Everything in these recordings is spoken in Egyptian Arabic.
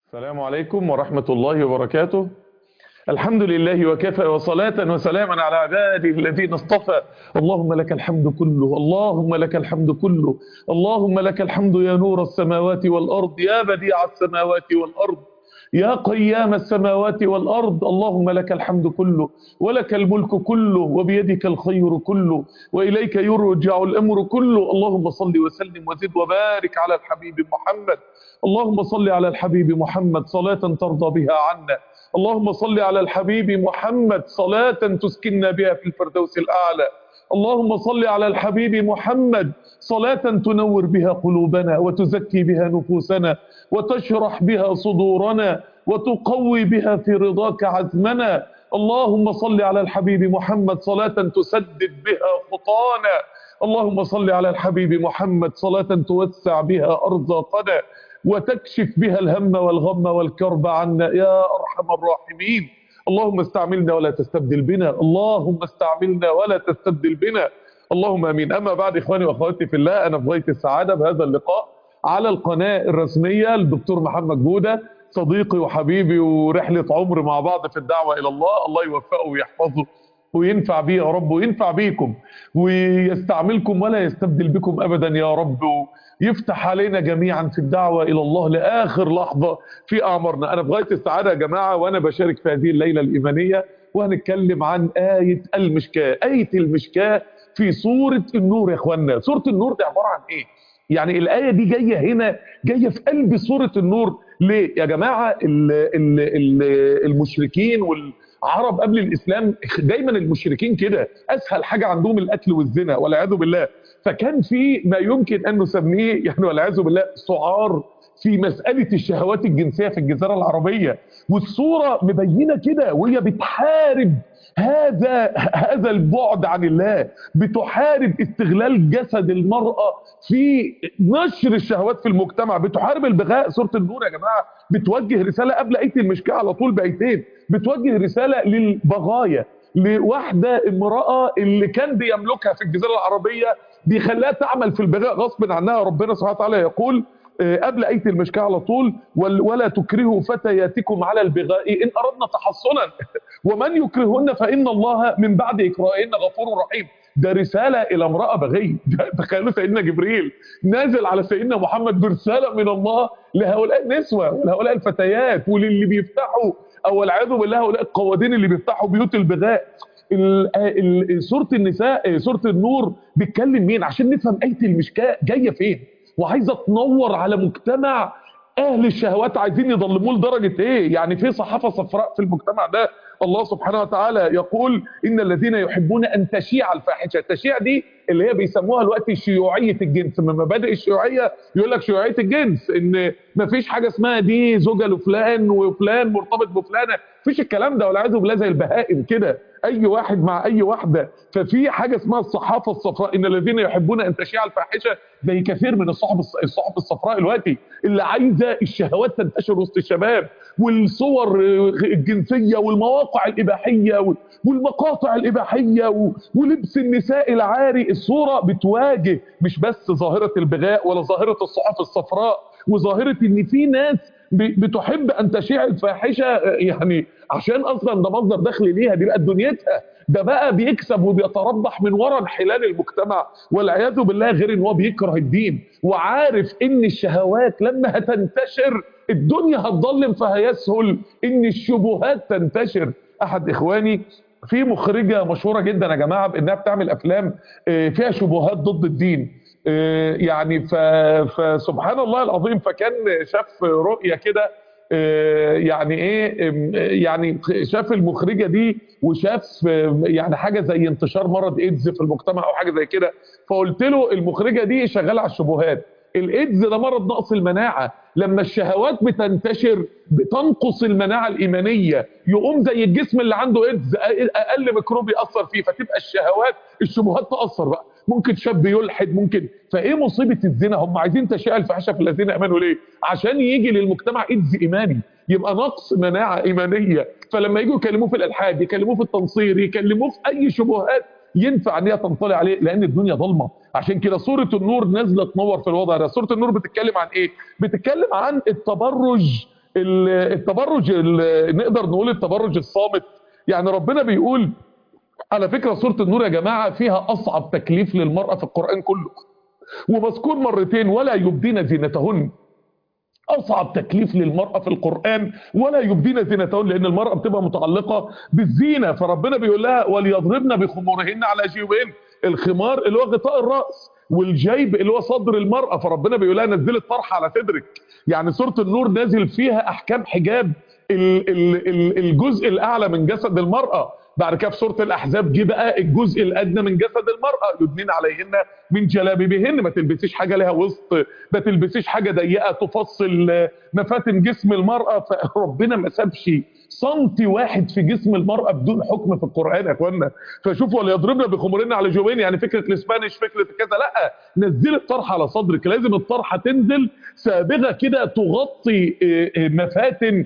السلام عليكم ورحمة الله وبركاته الحمد لله وكفى وصلاة وسلاما على عباده الذين اصطفى اللهم لك الحمد كله اللهم لك الحمد كله اللهم لك الحمد يا نور السماوات والأرض يا بديع السماوات والأرض يا قيام السماوات والأرض اللهم لك الحمد كله ولك الملك كله وبيدك الخير كله وإليك يرجع الأمر كله اللهم صل وسلم وزد وبارك على الحبيب محمد اللهم صل على الحبيب محمد صلاة ترضى بها عنا اللهم صل على الحبيب محمد صلاة تسكننا بها في الفردوس الأعلى اللهم صل على الحبيب محمد صلاة تنور بها قلوبنا وتزكي بها نفوسنا وتشرح بها صدورنا وتقوي بها في رضاك عزمنا اللهم صل على الحبيب محمد صلاة تسدد بها خطانا اللهم صل على الحبيب محمد صلاة توسع بها أرزاقنا وتكشف بها الهم والغم والكرب عنا يا أرحم الراحمين اللهم استعملنا ولا تستبدل بنا اللهم استعملنا ولا تستبدل بنا اللهم امين اما بعد اخواني واخواتي في الله انا في غايه السعاده بهذا اللقاء على القناه الرسميه للدكتور محمد جوده صديقي وحبيبي ورحله عمر مع بعض في الدعوه الى الله الله يوفقه ويحفظه وينفع بيه يا رب وينفع بيكم ويستعملكم ولا يستبدل بكم ابدا يا رب يفتح علينا جميعا في الدعوة إلى الله لآخر لحظة في أعمارنا أنا في غاية السعادة يا جماعة وأنا بشارك في هذه الليلة الإيمانية وهنتكلم عن آية المشكاة آية المشكاة في سورة النور يا إخوانا سورة النور دي عبارة عن إيه يعني الآية دي جاية هنا جاية في قلب سورة النور ليه يا جماعة ال ال ال المشركين والعرب قبل الإسلام دايما المشركين كده أسهل حاجة عندهم القتل والزنا والعياذ بالله فكان في ما يمكن أن نسميه يعني والعياذ بالله سعار في مسألة الشهوات الجنسية في الجزيرة العربية والصورة مبينة كده وهي بتحارب هذا هذا البعد عن الله بتحارب استغلال جسد المرأة في نشر الشهوات في المجتمع بتحارب البغاء سورة النور يا جماعة بتوجه رسالة قبل آية المشكاة على طول بآيتين بتوجه رسالة للبغايا لواحدة امرأة اللي كان بيملكها في الجزيرة العربية بيخليها تعمل في البغاء غصب عنها ربنا سبحانه وتعالى يقول قبل آية المشكاة على طول ولا تكرهوا فتياتكم على البغاء إن أردنا تحصنا ومن يكرهن فإن الله من بعد إكراههن غفور رحيم ده رسالة إلى امرأة بغية تخيلوا سيدنا جبريل نازل على سيدنا محمد برسالة من الله لهؤلاء النسوة ولهؤلاء الفتيات وللي بيفتحوا أو والعياذ بالله هؤلاء القوادين اللي بيفتحوا بيوت البغاء سورة النساء سورة النور بيتكلم مين عشان نفهم آية المشكاة جاية فين وعايزة تنور على مجتمع اهل الشهوات عايزين يضلموه لدرجة ايه يعني في صحافة صفراء في المجتمع ده الله سبحانه وتعالى يقول ان الذين يحبون ان تشيع الفاحشة التشيع دي اللي هي بيسموها الوقت شيوعية الجنس من مبادئ الشيوعية يقول لك شيوعية الجنس ان مفيش حاجة اسمها دي زوجة لفلان وفلان مرتبط بفلانة مفيش الكلام ده والعياذ بالله زي البهائم كده اي واحد مع اي واحدة ففي حاجة اسمها الصحافة الصفراء ان الذين يحبون ان تشيع الفاحشة زي كثير من الصحف الصحف الصفراء دلوقتي اللي عايزة الشهوات تنتشر وسط الشباب والصور الجنسية والمواقع الإباحية والمقاطع الإباحية ولبس النساء العاري الصورة بتواجه مش بس ظاهرة البغاء ولا ظاهرة الصحف الصفراء وظاهرة ان في ناس بتحب ان تشيع الفاحشة يعني عشان اصلا ده مصدر دخل ليها دي بقت دنيتها ده بقى بيكسب وبيتربح من وراء انحلال المجتمع والعياذ بالله غير ان هو بيكره الدين وعارف ان الشهوات لما هتنتشر الدنيا هتضلم فهيسهل ان الشبهات تنتشر احد اخواني في مخرجة مشهورة جدا يا جماعة بانها بتعمل افلام فيها شبهات ضد الدين يعني فسبحان الله العظيم فكان شاف رؤية كده يعني ايه يعني شاف المخرجة دي وشاف يعني حاجة زي انتشار مرض ايدز في المجتمع او حاجة زي كده فقلت له المخرجة دي شغالة على الشبهات الايدز ده مرض نقص المناعة لما الشهوات بتنتشر بتنقص المناعة الإيمانية يقوم زي الجسم اللي عنده ايدز أقل ميكروب يأثر فيه فتبقى الشهوات الشبهات تأثر بقى ممكن شاب يلحد ممكن فايه مصيبة الزنا هم عايزين تشيع الفحشة في الذين امنوا ليه عشان يجي للمجتمع ايدز ايماني يبقى نقص مناعة ايمانية فلما يجوا يكلموه في الالحاد يكلموه في التنصير يكلموه في اي شبهات ينفع ان هي تنطلع عليه لان الدنيا ضلمه عشان كده سوره النور نازله تنور في الوضع ده سوره النور بتتكلم عن ايه بتتكلم عن التبرج التبرج نقدر نقول التبرج الصامت يعني ربنا بيقول على فكرة سورة النور يا جماعة فيها أصعب تكليف للمرأة في القرآن كله ومذكور مرتين ولا يبدين زينتهن أصعب تكليف للمرأة في القرآن ولا يبدين زينتهن لأن المرأة بتبقى متعلقة بالزينة فربنا بيقول لها وليضربن بخمورهن على جيوبهن الخمار اللي هو غطاء الرأس والجيب اللي هو صدر المرأة فربنا بيقول لها نزل الطرح على صدرك يعني سورة النور نازل فيها أحكام حجاب الجزء الأعلى من جسد المرأة بعد كده في سوره الاحزاب جه بقى الجزء الادنى من جسد المراه يدنين عليهن من جلابيبهن ما تلبسيش حاجه لها وسط ما تلبسيش حاجه ضيقه تفصل مفاتن جسم المراه فربنا ما سابش سنتي واحد في جسم المرأة بدون حكم في القرآن يا اخوانا فشوفوا ولا يضربنا بخمرنا على جوبين يعني فكرة الاسبانيش فكرة كذا لا نزل الطرحة على صدرك لازم الطرحة تنزل سابغة كده تغطي مفاتن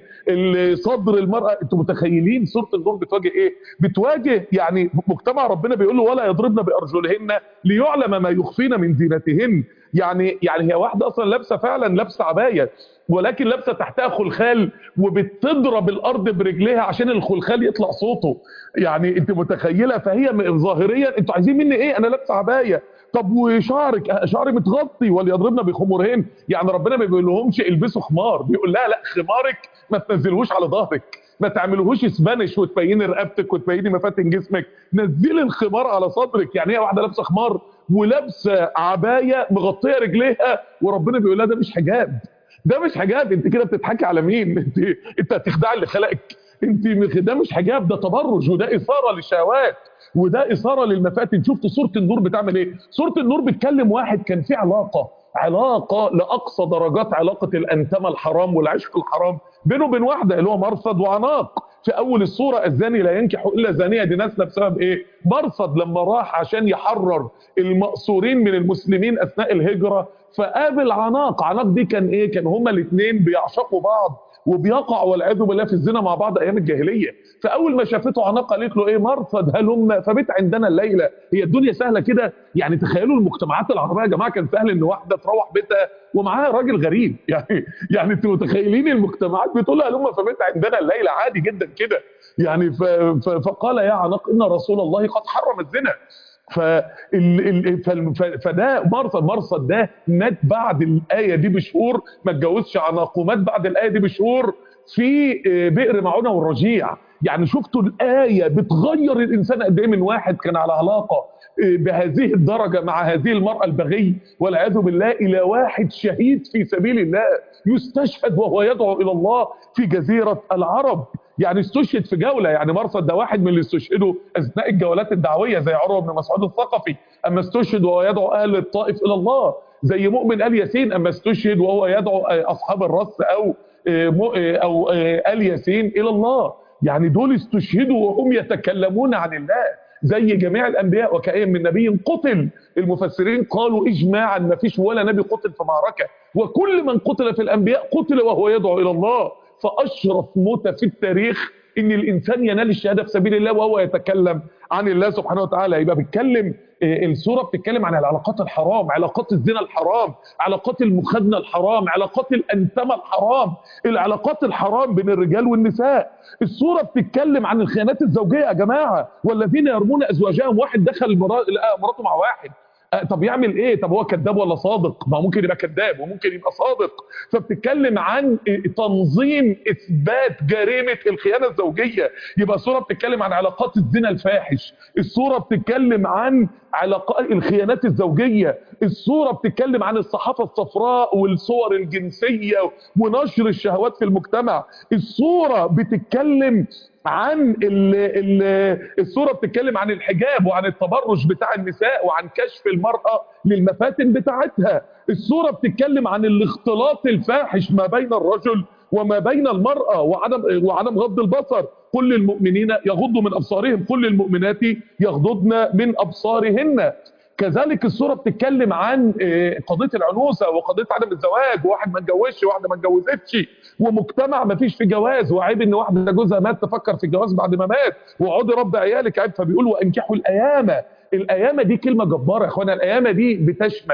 صدر المرأة انتوا متخيلين سورة النور بتواجه ايه بتواجه يعني مجتمع ربنا بيقول له ولا يضربن بأرجلهن ليعلم ما يخفين من زينتهن يعني يعني هي واحدة اصلا لابسة فعلا لابسة عباية ولكن لابسه تحتها خلخال وبتضرب الارض برجليها عشان الخلخال يطلع صوته يعني انت متخيله فهي ظاهريا انتوا عايزين مني ايه انا لابسه عبايه طب وشعرك شعري متغطي وليضربنا بخمورهن يعني ربنا ما بيقول لهمش البسوا خمار بيقول لا لا خمارك ما تنزلهوش على ظهرك ما تعملوهوش اسبانيش وتبيني رقبتك وتبيني مفاتن جسمك نزلي الخمار على صدرك يعني هي واحده لابسه خمار ولابسه عبايه مغطيه رجليها وربنا بيقول لها ده مش حجاب ده مش حجاب انت كده بتضحكي على مين انت انت هتخدعي اللي خلقك انت ده مش حجاب ده تبرج وده اثاره للشهوات وده اثاره للمفاتن شفت سوره النور بتعمل ايه سوره النور بتكلم واحد كان في علاقه علاقه لاقصى درجات علاقه الانتمه الحرام والعشق الحرام بينه وبين واحده اللي هو مرصد وعناق في اول الصوره الزاني لا ينكح الا زانيه دي نازله بسبب ايه مرصد لما راح عشان يحرر المأسورين من المسلمين اثناء الهجره فقابل عناق عناق دي كان ايه كان هما الاثنين بيعشقوا بعض وبيقعوا والعياذ بالله في الزنا مع بعض ايام الجاهليه فاول ما شافته عناق قالت له ايه مرصد هلم فبيت عندنا الليله هي الدنيا سهله كده يعني تخيلوا المجتمعات العربيه يا جماعه كان سهل ان واحده تروح بيتها ومعاها راجل غريب يعني يعني انتوا متخيلين المجتمعات بتقول لها هلم فبيت عندنا الليله عادي جدا كده يعني ف ف فقال يا عناق ان رسول الله قد حرم الزنا فال... فده مرصد مرصد ده مات بعد الايه دي بشهور ما اتجوزش عناق ومات بعد الايه دي بشهور في بئر معونه والرجيع يعني شفتوا الايه بتغير الانسان قد ايه من واحد كان على علاقه بهذه الدرجه مع هذه المراه البغي والعياذ بالله الى واحد شهيد في سبيل الله يستشهد وهو يدعو الى الله في جزيره العرب يعني استشهد في جوله يعني مرصد ده واحد من اللي استشهدوا اثناء الجولات الدعويه زي عروه بن مسعود الثقفي اما استشهد وهو يدعو اهل الطائف الى الله زي مؤمن ال ياسين اما استشهد وهو يدعو اصحاب الرص او او ال ياسين الى الله يعني دول استشهدوا وهم يتكلمون عن الله زي جميع الانبياء وكأين من نبي قتل المفسرين قالوا اجماعا ما فيش ولا نبي قتل في معركه وكل من قتل في الانبياء قتل وهو يدعو الى الله فاشرف موته في التاريخ ان الانسان ينال الشهاده في سبيل الله وهو يتكلم عن الله سبحانه وتعالى يبقى بيتكلم السوره بتتكلم عن العلاقات الحرام علاقات الزنا الحرام علاقات المخادنه الحرام علاقات الانتمه الحرام العلاقات الحرام بين الرجال والنساء السوره بتتكلم عن الخيانات الزوجيه يا جماعه والذين يرمون ازواجهم واحد دخل مراته مع واحد طب يعمل ايه طب هو كذاب ولا صادق ما ممكن يبقى كذاب وممكن يبقى صادق فبتتكلم عن تنظيم اثبات جريمه الخيانه الزوجيه يبقى الصوره بتتكلم عن علاقات الزنا الفاحش الصوره بتتكلم عن علاقات الخيانات الزوجيه الصوره بتتكلم عن الصحافه الصفراء والصور الجنسيه ونشر الشهوات في المجتمع الصوره بتتكلم عن ال ال الصورة بتتكلم عن الحجاب وعن التبرج بتاع النساء وعن كشف المرأة للمفاتن بتاعتها الصورة بتتكلم عن الاختلاط الفاحش ما بين الرجل وما بين المرأة وعدم, وعدم غض البصر كل المؤمنين يغضوا من أبصارهم كل المؤمنات يغضضن من أبصارهن كذلك الصورة بتتكلم عن قضية العنوسة وقضية عدم الزواج وواحد ما اتجوزش وواحده ما اتجوزتش ومجتمع ما فيش في جواز وعيب ان واحده جوزها مات تفكر في الجواز بعد ما مات وعودي رب عيالك عيب فبيقول وانكحوا الايامه الايامه دي كلمه جباره يا اخوانا الايامه دي بتشمل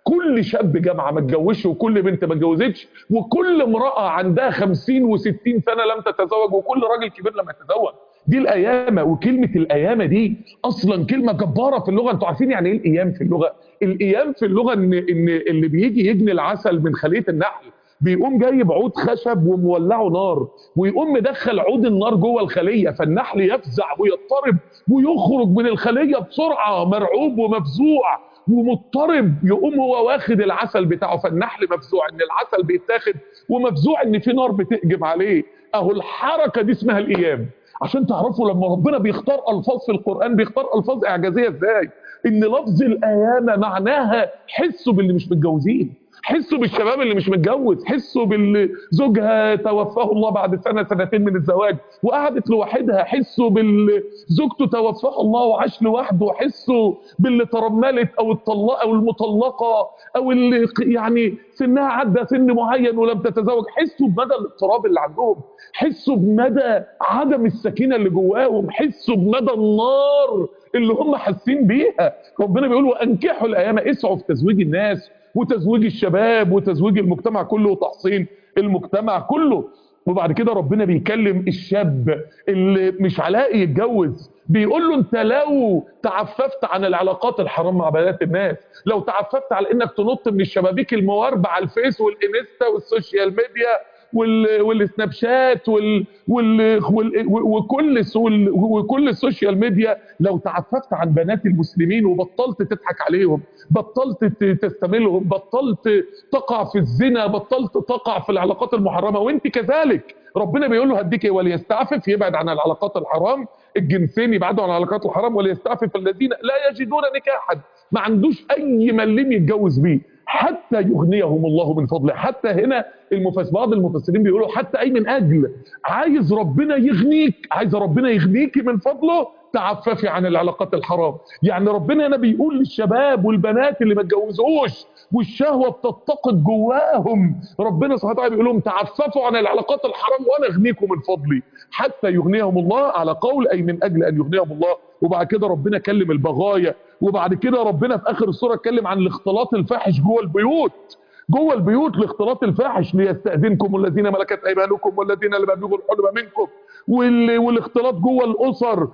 كل شاب جامعه ما اتجوزش وكل بنت ما اتجوزتش وكل امراه عندها 50 و60 سنه لم تتزوج وكل راجل كبير لم يتزوج دي القيامه وكلمه القيامه دي اصلا كلمه جباره في اللغه انتوا عارفين يعني ايه القيام في اللغه القيام في اللغه ان ان اللي بيجي يجني العسل من خليه النحل بيقوم جايب عود خشب ومولعه نار ويقوم مدخل عود النار جوه الخليه فالنحل يفزع ويضطرب ويخرج من الخليه بسرعه مرعوب ومفزوع ومضطرب يقوم هو واخد العسل بتاعه فالنحل مفزوع ان العسل بيتاخد ومفزوع ان في نار بتهجم عليه اهو الحركه دي اسمها القيام عشان تعرفوا لما ربنا بيختار الفاظ في القران بيختار الفاظ اعجازيه ازاي ان لفظ القيامه معناها حسوا باللي مش متجوزين حسوا بالشباب اللي مش متجوز حسوا باللي زوجها توفاه الله بعد سنه سنتين من الزواج وقعدت لوحدها حسوا باللي زوجته توفاه الله وعاش لوحده حسوا باللي ترملت او الطلاق او المطلقه او اللي يعني سنها عدى سن معين ولم تتزوج حسوا بمدى الاضطراب اللي عندهم حسوا بمدى عدم السكينه اللي جواهم حسوا بمدى النار اللي هم حاسين بيها ربنا بيقول وانكحوا الايام اسعوا في تزويج الناس وتزويج الشباب وتزويج المجتمع كله وتحصين المجتمع كله وبعد كده ربنا بيكلم الشاب اللي مش علاقي يتجوز بيقول له انت لو تعففت عن العلاقات الحرام مع بنات الناس لو تعففت على انك تنط من الشبابيك المواربه على الفيس والانستا والسوشيال ميديا وال والسناب شات وال وال وال وكل وال وكل السوشيال ميديا لو تعففت عن بنات المسلمين وبطلت تضحك عليهم بطلت تستملهم بطلت تقع في الزنا بطلت تقع في العلاقات المحرمه وانت كذلك ربنا بيقول له هديك ايه وليستعفف يبعد عن العلاقات الحرام الجنسين يبعدوا عن العلاقات الحرام وليستعفف الذين لا يجدون نكاحا ما عندوش اي ملم يتجوز بيه حتى يغنيهم الله من فضله حتى هنا المفسر بعض المفسرين بيقولوا حتى اي من اجل عايز ربنا يغنيك عايز ربنا يغنيكي من فضله تعففي عن العلاقات الحرام يعني ربنا هنا بيقول للشباب والبنات اللي ما اتجوزوش والشهوه بتتقد جواهم ربنا سبحانه وتعالى بيقول لهم تعففوا عن العلاقات الحرام وانا اغنيكم من فضلي حتى يغنيهم الله على قول اي من اجل ان يغنيهم الله وبعد كده ربنا كلم البغايا وبعد كده ربنا في اخر السوره اتكلم عن الاختلاط الفاحش جوه البيوت جوه البيوت الاختلاط الفاحش ليستأذنكم الذين ملكت ايمانكم والذين لم يبلغوا الحلم منكم والاختلاط جوه الاسر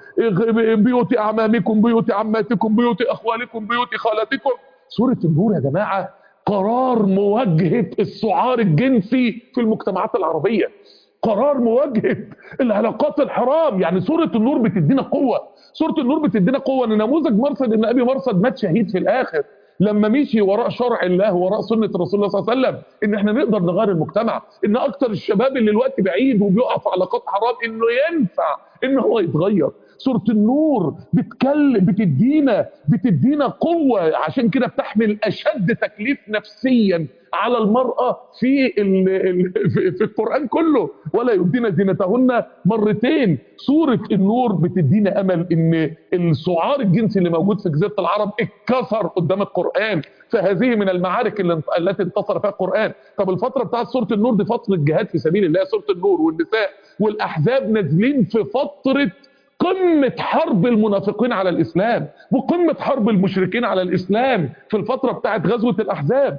بيوت اعمامكم بيوت عماتكم بيوت اخوالكم بيوت خالاتكم سوره النور يا جماعه قرار مواجهه السعار الجنسي في المجتمعات العربيه قرار مواجهه العلاقات الحرام يعني سوره النور بتدينا قوه سوره النور بتدينا قوه ان نموذج مرصد ان ابي مرصد مات شهيد في الاخر لما مشي وراء شرع الله وراء سنه رسول الله صلى الله عليه وسلم ان احنا نقدر نغير المجتمع ان اكتر الشباب اللي الوقت بعيد وبيقع في علاقات حرام انه ينفع ان هو يتغير سوره النور بتكلم بتدينا بتدينا قوه عشان كده بتحمل اشد تكليف نفسيا على المرأة في ال ال في القرآن كله ولا يبدين زينتهن مرتين سورة النور بتدينا أمل إن السعار الجنسي اللي موجود في جزيرة العرب اتكسر قدام القرآن فهذه من المعارك اللي التي انتصر فيها القرآن طب الفترة بتاعت سورة النور دي فترة جهاد في سبيل الله سورة النور والنساء والأحزاب نازلين في فترة قمة حرب المنافقين على الإسلام وقمة حرب المشركين على الإسلام في الفترة بتاعت غزوة الأحزاب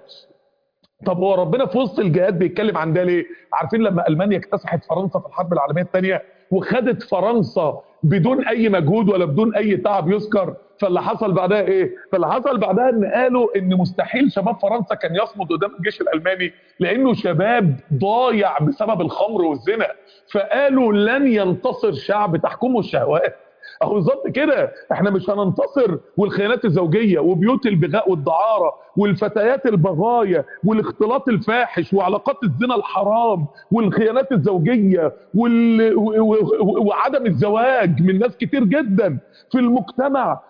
طب هو ربنا في وسط الجهاد بيتكلم عن ده ليه؟ عارفين لما المانيا اكتسحت فرنسا في الحرب العالميه الثانيه وخدت فرنسا بدون اي مجهود ولا بدون اي تعب يذكر فاللي حصل بعدها ايه؟ فاللي حصل بعدها ان قالوا ان مستحيل شباب فرنسا كان يصمد قدام الجيش الالماني لانه شباب ضايع بسبب الخمر والزنا فقالوا لن ينتصر شعب تحكمه الشهوات اهو بالظبط كده احنا مش هننتصر والخيانات الزوجيه وبيوت البغاء والدعاره والفتيات البغايا والاختلاط الفاحش وعلاقات الزنا الحرام والخيانات الزوجيه وال... و... و... وعدم الزواج من ناس كتير جدا في المجتمع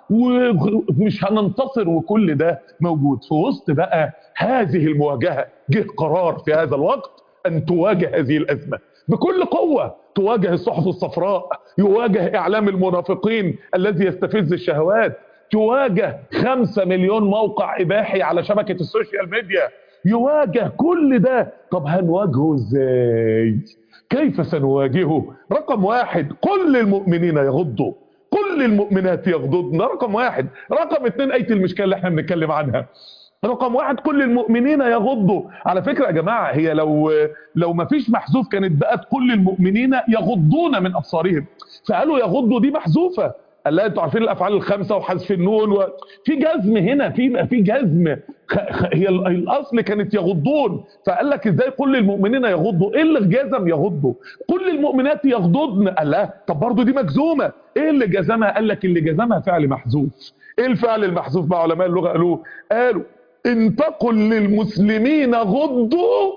ومش هننتصر وكل ده موجود في وسط بقى هذه المواجهه جه قرار في هذا الوقت ان تواجه هذه الازمه بكل قوة تواجه الصحف الصفراء يواجه إعلام المنافقين الذي يستفز الشهوات تواجه خمسة مليون موقع إباحي على شبكة السوشيال ميديا يواجه كل ده طب هنواجهه ازاي كيف سنواجهه رقم واحد كل المؤمنين يغضوا كل المؤمنات يغضضن رقم واحد رقم اتنين آية المشكلة اللي احنا بنتكلم عنها رقم واحد كل المؤمنين يغضوا على فكرة يا جماعة هي لو لو ما فيش محذوف كانت بقت كل المؤمنين يغضون من أبصارهم فقالوا يغضوا دي محذوفة قال لا انتوا عارفين الافعال الخمسه وحذف النون و... في جزم هنا في في جزم خ... خ... هي ال- الاصل كانت يغضون فقال لك ازاي كل المؤمنين يغضوا ايه اللي جزم يغضوا كل المؤمنات يغضضن قال لا طب برضه دي مجزومه ايه اللي جزمها قال لك اللي جزمها فعل محذوف ايه الفعل المحذوف مع علماء اللغه قالوا قالوا ان تقل للمسلمين غضوا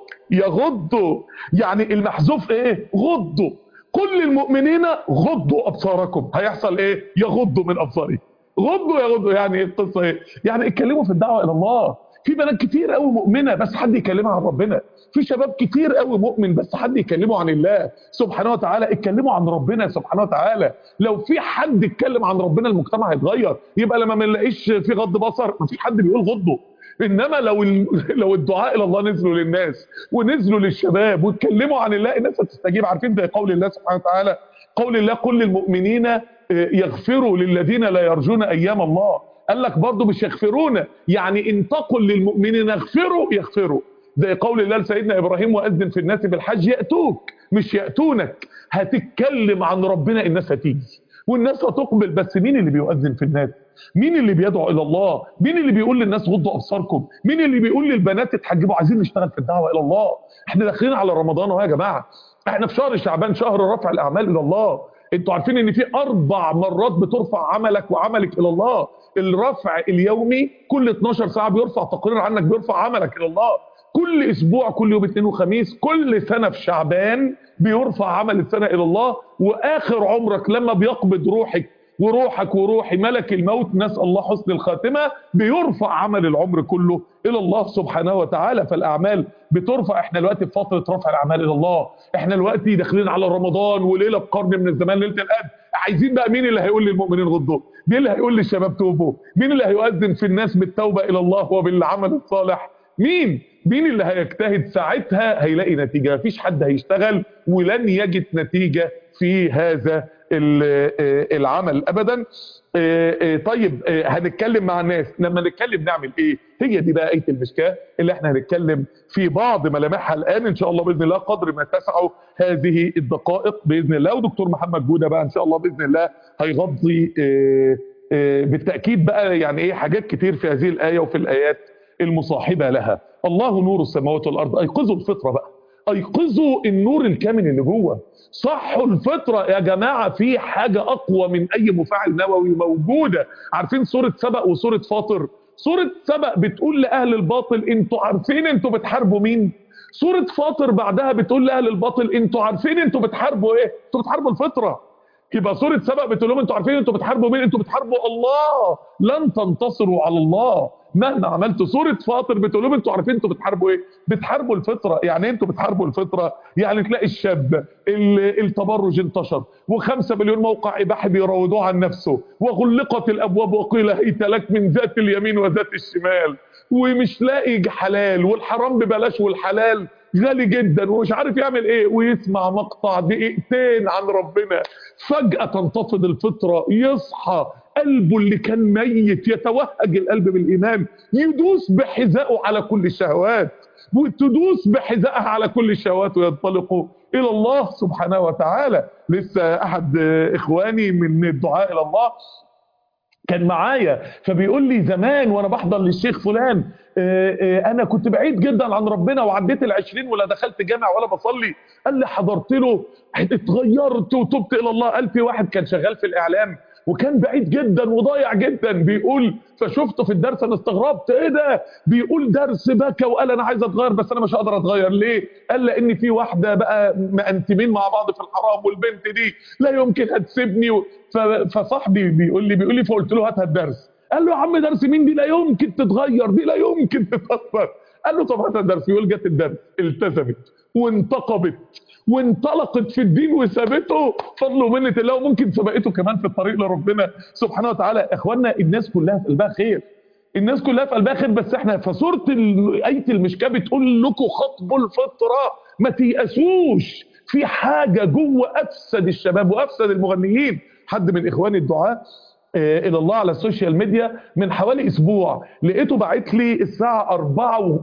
يغضوا يعني المحذوف ايه غضوا كل المؤمنين غضوا ابصاركم هيحصل ايه يغضوا من ابصارهم غضوا يغضوا يعني ايه القصه ايه يعني اتكلموا في الدعوه الى الله في بنات كتير قوي مؤمنه بس حد يكلمها عن ربنا في شباب كتير قوي مؤمن بس حد يكلمه عن الله سبحانه وتعالى اتكلموا عن ربنا سبحانه وتعالى لو في حد اتكلم عن ربنا المجتمع هيتغير يبقى لما ما نلاقيش في غض بصر ما فيش حد بيقول غضوا انما لو ال... لو الدعاء الى الله نزلوا للناس ونزلوا للشباب واتكلموا عن الله الناس هتستجيب عارفين زي قول الله سبحانه وتعالى قول الله كل المؤمنين آه، يغفروا للذين لا يرجون ايام الله قال لك برضه مش يغفرون يعني ان تقل للمؤمنين اغفروا يغفروا زي قول الله لسيدنا ابراهيم واذن في الناس بالحج ياتوك مش ياتونك هتتكلم عن ربنا الناس هتيجي والناس هتقبل بس مين اللي بيؤذن في الناس مين اللي بيدعو الى الله مين اللي بيقول للناس غضوا ابصاركم مين اللي بيقول للبنات اتحجبوا عايزين نشتغل في الدعوه الى الله احنا داخلين على رمضان اهو يا جماعه احنا في شهر شعبان شهر رفع الاعمال الى الله انتوا عارفين ان في اربع مرات بترفع عملك وعملك الى الله الرفع اليومي كل 12 ساعه بيرفع تقرير عنك بيرفع عملك الى الله كل اسبوع كل يوم اثنين وخميس كل سنه في شعبان بيرفع عمل السنه الى الله واخر عمرك لما بيقبض روحك وروحك وروحي ملك الموت نسال الله حسن الخاتمه بيرفع عمل العمر كله الى الله سبحانه وتعالى فالاعمال بترفع احنا دلوقتي في فتره رفع الاعمال الى الله احنا دلوقتي داخلين على رمضان وليله بقرن من الزمان ليله القدر عايزين بقى مين اللي هيقول للمؤمنين غضوا مين اللي هيقول للشباب توبوا مين اللي هيؤذن في الناس بالتوبه الى الله وبالعمل الصالح مين مين اللي هيجتهد ساعتها هيلاقي نتيجه مفيش حد هيشتغل ولن يجد نتيجه في هذا ال- آه، العمل ابدا آه، آه، طيب آه، هنتكلم مع الناس لما نتكلم نعمل ايه هي دي بقى ايه المشكاه اللي احنا هنتكلم في بعض ملامحها الان ان شاء الله باذن الله قدر ما تسعه هذه الدقائق باذن الله ودكتور محمد جوده بقى ان شاء الله باذن الله هيغطي آه، آه، بالتاكيد بقى يعني ايه حاجات كتير في هذه الايه وفي الايات المصاحبه لها الله نور السماوات والارض ايقظوا الفطره بقى ايقظوا النور الكامل اللي جوه صحوا الفطره يا جماعه في حاجه اقوى من اي مفاعل نووي موجوده عارفين سوره سبأ وسوره فاطر سوره سبأ بتقول لاهل الباطل انتوا عارفين انتوا بتحاربوا مين سوره فاطر بعدها بتقول لاهل الباطل انتوا عارفين انتوا بتحاربوا ايه انتوا بتحاربوا الفطره يبقى سوره سبأ بتقول لهم انتوا عارفين انتوا بتحاربوا مين انتوا بتحاربوا الله لن تنتصروا على الله مهما عملتوا سوره فاطر بتقول لهم انتوا عارفين انتوا بتحاربوا ايه بتحاربوا الفطره يعني ايه انتوا بتحاربوا الفطره يعني تلاقي الشاب ال- التبرج انتشر وخمسة مليون موقع اباحي بيراودوه عن نفسه وغلقت الابواب وقيل هيت لك من ذات اليمين وذات الشمال ومش لاقي حلال والحرام ببلاش والحلال غالي جدا ومش عارف يعمل ايه ويسمع مقطع دقيقتين عن ربنا فجأة تنتفض الفطرة يصحى قلبه اللي كان ميت يتوهج القلب بالإيمان يدوس بحذائه على كل الشهوات وتدوس بحذائها على كل الشهوات وينطلقوا إلى الله سبحانه وتعالى لسه أحد إخواني من الدعاء إلى الله كان معايا فبيقول لي زمان وانا بحضر للشيخ فلان آه، آه، انا كنت بعيد جدا عن ربنا وعديت العشرين ولا دخلت جامع ولا بصلي قال لي حضرت له اتغيرت وتبت الى الله قال في واحد كان شغال في الاعلام وكان بعيد جدا وضايع جدا بيقول فشفته في الدرس انا استغربت ايه ده بيقول درس بكى وقال انا عايز اتغير بس انا مش هقدر اتغير ليه قال لان في واحده بقى مأنتمين مع بعض في الحرام والبنت دي لا يمكن هتسيبني و... ف... فصاحبي بيقول لي بيقول لي فقلت له هات الدرس قال له يا عم درس مين دي لا يمكن تتغير دي لا يمكن تتأثر قال له طب هات الدرس يقول جت الدرس التزمت وانتقبت وانطلقت في الدين وسابته فضل ومنة الله وممكن سبقته كمان في الطريق لربنا سبحانه وتعالى اخواننا الناس كلها في قلبها خير الناس كلها في قلبها خير بس احنا فسوره ال- ايه المشكاه بتقول لكم خطبوا الفطره ما تيأسوش في حاجه جوه افسد الشباب وافسد المغنيين حد من اخواني الدعاء آه، الى الله على السوشيال ميديا من حوالي اسبوع لقيته باعت لي الساعه 4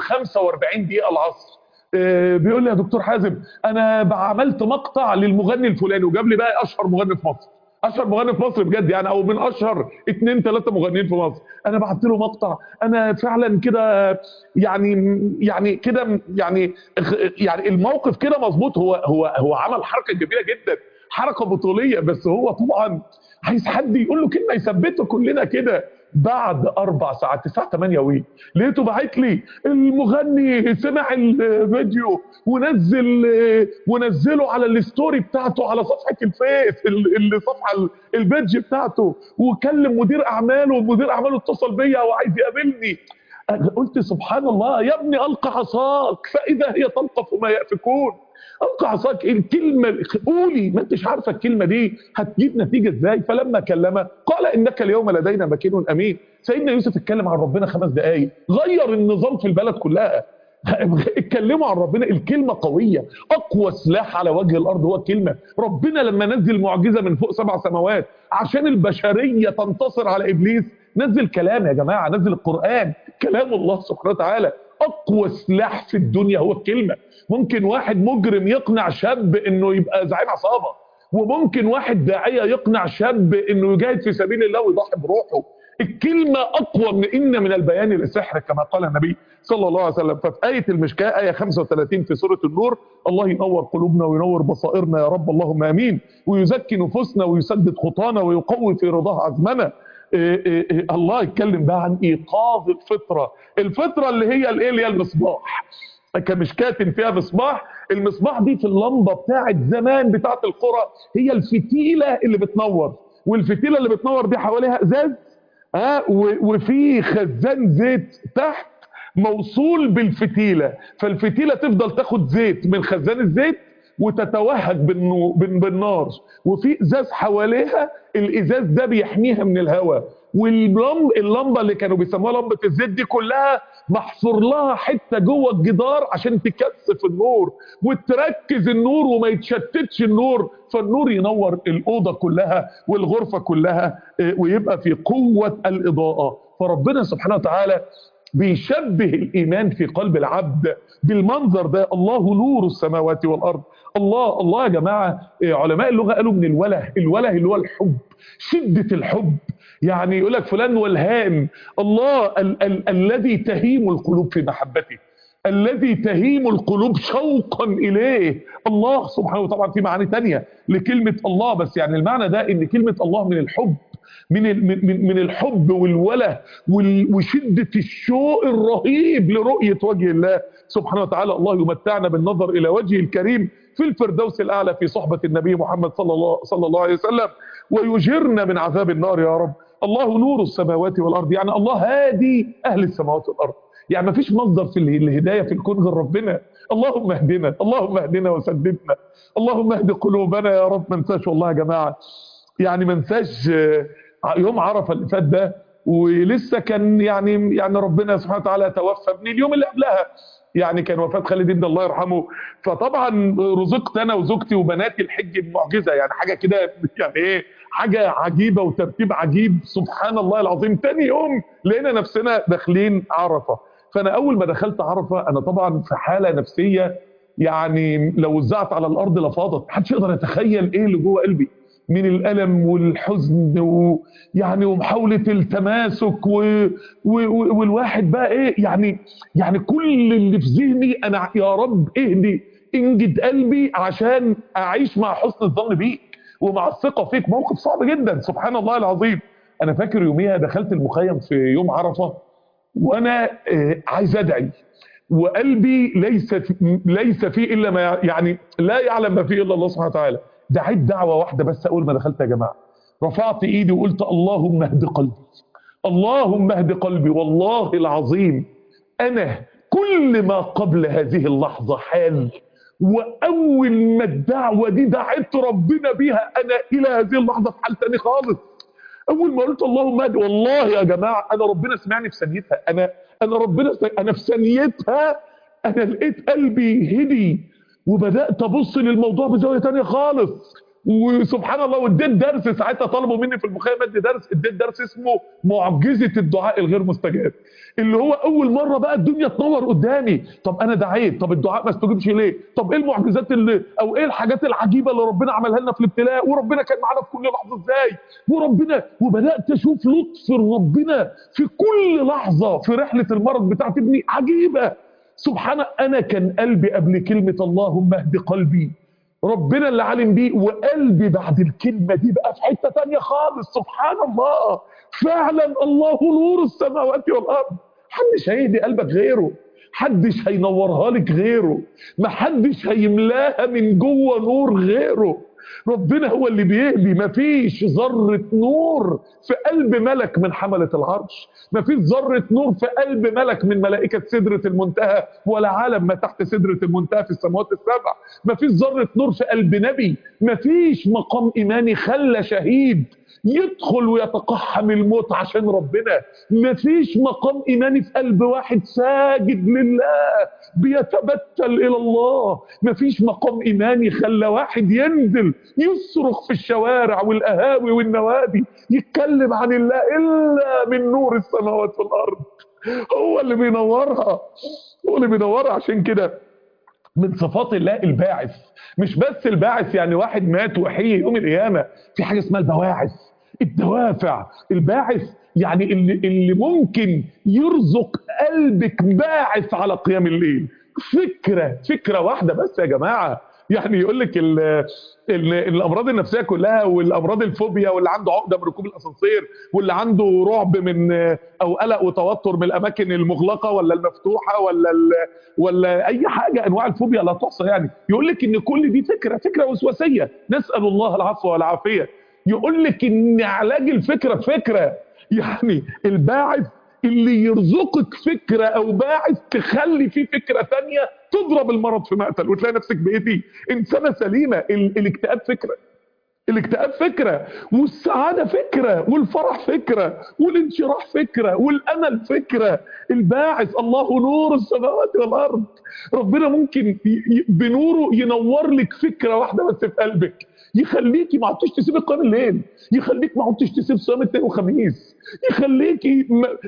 و45 دقيقه العصر آه، بيقول لي يا دكتور حازم انا بقى عملت مقطع للمغني الفلاني وجاب لي بقى اشهر مغني في مصر اشهر مغني في مصر بجد يعني او من اشهر اثنين ثلاثه مغنيين في مصر انا بعت له مقطع انا فعلا كده يعني يعني كده يعني يعني الموقف كده مظبوط هو هو هو عمل حركه جميله جدا حركه بطوليه بس هو طبعا عايز حد يقول له كلمه يثبته كلنا كده بعد اربع ساعات الساعه 8 وي لقيته باعت لي المغني سمع الفيديو ونزل ونزله على الستوري بتاعته على صفحه الفيس ال- الصفحه ال- البيدج بتاعته وكلم مدير اعماله ومدير اعماله اتصل بيا وعايز يقابلني أنا قلت سبحان الله يا ابني القى عصاك فاذا هي تلقف ما يافكون القى عصاك الكلمه قولي ما انتش عارفه الكلمه دي هتجيب نتيجه ازاي فلما كلمه قال انك اليوم لدينا مكين امين سيدنا يوسف اتكلم عن ربنا خمس دقائق غير النظام في البلد كلها اتكلموا عن ربنا الكلمة قوية أقوى سلاح على وجه الأرض هو الكلمة ربنا لما نزل معجزة من فوق سبع سماوات عشان البشرية تنتصر على إبليس نزل كلام يا جماعة نزل القرآن كلام الله سبحانه وتعالى أقوى سلاح في الدنيا هو الكلمة ممكن واحد مجرم يقنع شاب إنه يبقى زعيم عصابة وممكن واحد داعية يقنع شاب إنه يجاهد في سبيل الله ويضحي بروحه الكلمة أقوى من إن من البيان للسحر كما قال النبي صلى الله عليه وسلم ففي آية المشكاة آية 35 في سورة النور الله ينور قلوبنا وينور بصائرنا يا رب اللهم آمين ويزكي نفوسنا ويسدد خطانا ويقوي في رضاه عزمنا إيه إيه إيه الله يتكلم بقى عن إيقاظ الفطرة الفطرة اللي هي الإيه اللي هي المصباح كمشكاة فيها مصباح المصباح دي في اللمبة بتاعت زمان بتاعت القرى هي الفتيلة اللي بتنور والفتيلة اللي بتنور دي حواليها ازاز ها وفي خزان زيت تحت موصول بالفتيلة فالفتيلة تفضل تاخد زيت من خزان الزيت وتتوهج بالنو- بال- بالنار وفي ازاز حواليها الازاز ده بيحميها من الهواء واللمبه اللمبه اللي كانوا بيسموها لمبه الزيت دي كلها محفور لها حته جوه الجدار عشان تكثف النور وتركز النور وما يتشتتش النور فالنور ينور الاوضه كلها والغرفه كلها آه، ويبقى في قوه الاضاءه فربنا سبحانه وتعالى بيشبه الايمان في قلب العبد بالمنظر ده الله نور السماوات والارض الله الله يا جماعه آه، علماء اللغه قالوا من الوله الوله اللي هو الحب شده الحب يعني يقول لك فلان والهام الله ال ال الذي تهيم القلوب في محبته الذي تهيم القلوب شوقا اليه الله سبحانه وطبعا في معاني تانية لكلمه الله بس يعني المعنى ده ان كلمه الله من الحب من ال- من من- من الحب والوله وال- وشده الشوق الرهيب لرؤيه وجه الله سبحانه وتعالى الله يمتعنا بالنظر الى وجهه الكريم في الفردوس الاعلى في صحبه النبي محمد صلى الله صلى الله عليه وسلم ويجرنا من عذاب النار يا رب الله نور السماوات والارض يعني الله هادي اهل السماوات والارض يعني ما فيش مصدر في اله- الهدايه في الكون غير ربنا اللهم اهدنا اللهم اهدنا وسددنا اللهم اهد قلوبنا يا رب ما انساش والله يا جماعه يعني ما انساش آه، يوم عرفه اللي فات ده ولسه كان يعني يعني ربنا سبحانه وتعالى توفى من اليوم اللي قبلها يعني كان وفاه خالد ابن الله يرحمه فطبعا رزقت انا وزوجتي وبناتي الحج بمعجزه يعني حاجه كده يعني ايه حاجه عجيبه وترتيب عجيب سبحان الله العظيم تاني يوم لقينا نفسنا داخلين عرفه فانا اول ما دخلت عرفه انا طبعا في حاله نفسيه يعني لو وزعت على الارض لفاضت محدش يقدر يتخيل ايه اللي جوه قلبي من الالم والحزن ويعني ومحاوله التماسك و... و... و... والواحد بقى ايه يعني يعني كل اللي في ذهني انا يا رب اهدي انجد قلبي عشان اعيش مع حسن الظن بيك ومع الثقه فيك موقف صعب جدا سبحان الله العظيم انا فاكر يوميها دخلت المخيم في يوم عرفه وانا آه، عايز ادعي وقلبي ليس في ليس فيه الا ما يع- يعني لا يعلم ما فيه الا الله سبحانه وتعالى دعيت دعوه واحده بس اول ما دخلت يا جماعه رفعت ايدي وقلت اللهم اهد قلبي اللهم اهد قلبي والله العظيم انا كل ما قبل هذه اللحظه حال واول ما الدعوه دي دعيت ربنا بيها انا الى هذه اللحظه في حال تاني خالص اول ما قلت اللهم اهدي والله يا جماعه انا ربنا سمعني في ثانيتها انا انا ربنا س- انا في ثانيتها انا لقيت قلبي هدي وبدات ابص للموضوع بزاويه تانية خالص وسبحان الله واديت درس ساعتها طلبوا مني في المخيم ادي درس اديت درس اسمه معجزه الدعاء الغير مستجاب اللي هو اول مره بقى الدنيا تنور قدامي طب انا دعيت طب الدعاء ما استجابش ليه طب ايه المعجزات اللي او ايه الحاجات العجيبه اللي ربنا عملها لنا في الابتلاء وربنا كان معانا في كل لحظه ازاي وربنا وبدات اشوف لطف ربنا في كل لحظه في رحله المرض بتاعت ابني عجيبه سبحان انا كان قلبي قبل كلمه اللهم اهد قلبي ربنا اللي عالم بيه وقلبي بعد الكلمة دي بقى في حتة تانية خالص سبحان الله فعلا الله نور السماوات والأرض محدش هيهدي قلبك غيره محدش هينورها لك غيره محدش هيملاها من جوه نور غيره ربنا هو اللي بيهدي مفيش ذرة نور في قلب ملك من حملة العرش مفيش ذرة نور في قلب ملك من ملائكة سدرة المنتهى ولا عالم ما تحت سدرة المنتهى في السماوات السبع مفيش ذرة نور في قلب نبي مفيش مقام إيماني خلى شهيد يدخل ويتقحم الموت عشان ربنا مفيش مقام إيماني في قلب واحد ساجد لله بيتبتل إلى الله مفيش مقام إيماني خلى واحد ينزل يصرخ في الشوارع والقهاوي والنوادي يتكلم عن الله إلا من نور السماوات والأرض هو اللي بينورها هو اللي بينورها عشان كده من صفات الله الباعث مش بس الباعث يعني واحد مات وحي يوم القيامة في حاجة اسمها البواعث الدوافع الباعث يعني اللي, اللي ممكن يرزق قلبك باعث على قيام الليل فكرة فكرة واحدة بس يا جماعة يعني يقول لك ال ال الامراض النفسيه كلها والامراض الفوبيا واللي عنده عقده من ركوب الاسانسير واللي عنده رعب من او قلق وتوتر من الاماكن المغلقه ولا المفتوحه ولا ولا اي حاجه انواع الفوبيا لا تحصى يعني يقول لك ان كل دي فكره فكره وسواسيه نسال الله العفو والعافيه يقول لك ان علاج الفكره فكره يعني الباعث اللي يرزقك فكرة او باعث تخلي فيه فكرة تانية تضرب المرض في مقتل وتلاقي نفسك بقيتي انسانة سليمة ال الاكتئاب فكرة الاكتئاب فكرة والسعادة فكرة والفرح فكرة والانشراح فكرة والامل فكرة الباعث الله نور السماوات والارض ربنا ممكن بنوره ينور لك فكرة واحدة بس في قلبك يخليكي ما عدتش تسيب قيام الليل يخليك ما عدتش تسيب صيام الاثنين وخميس يخليكي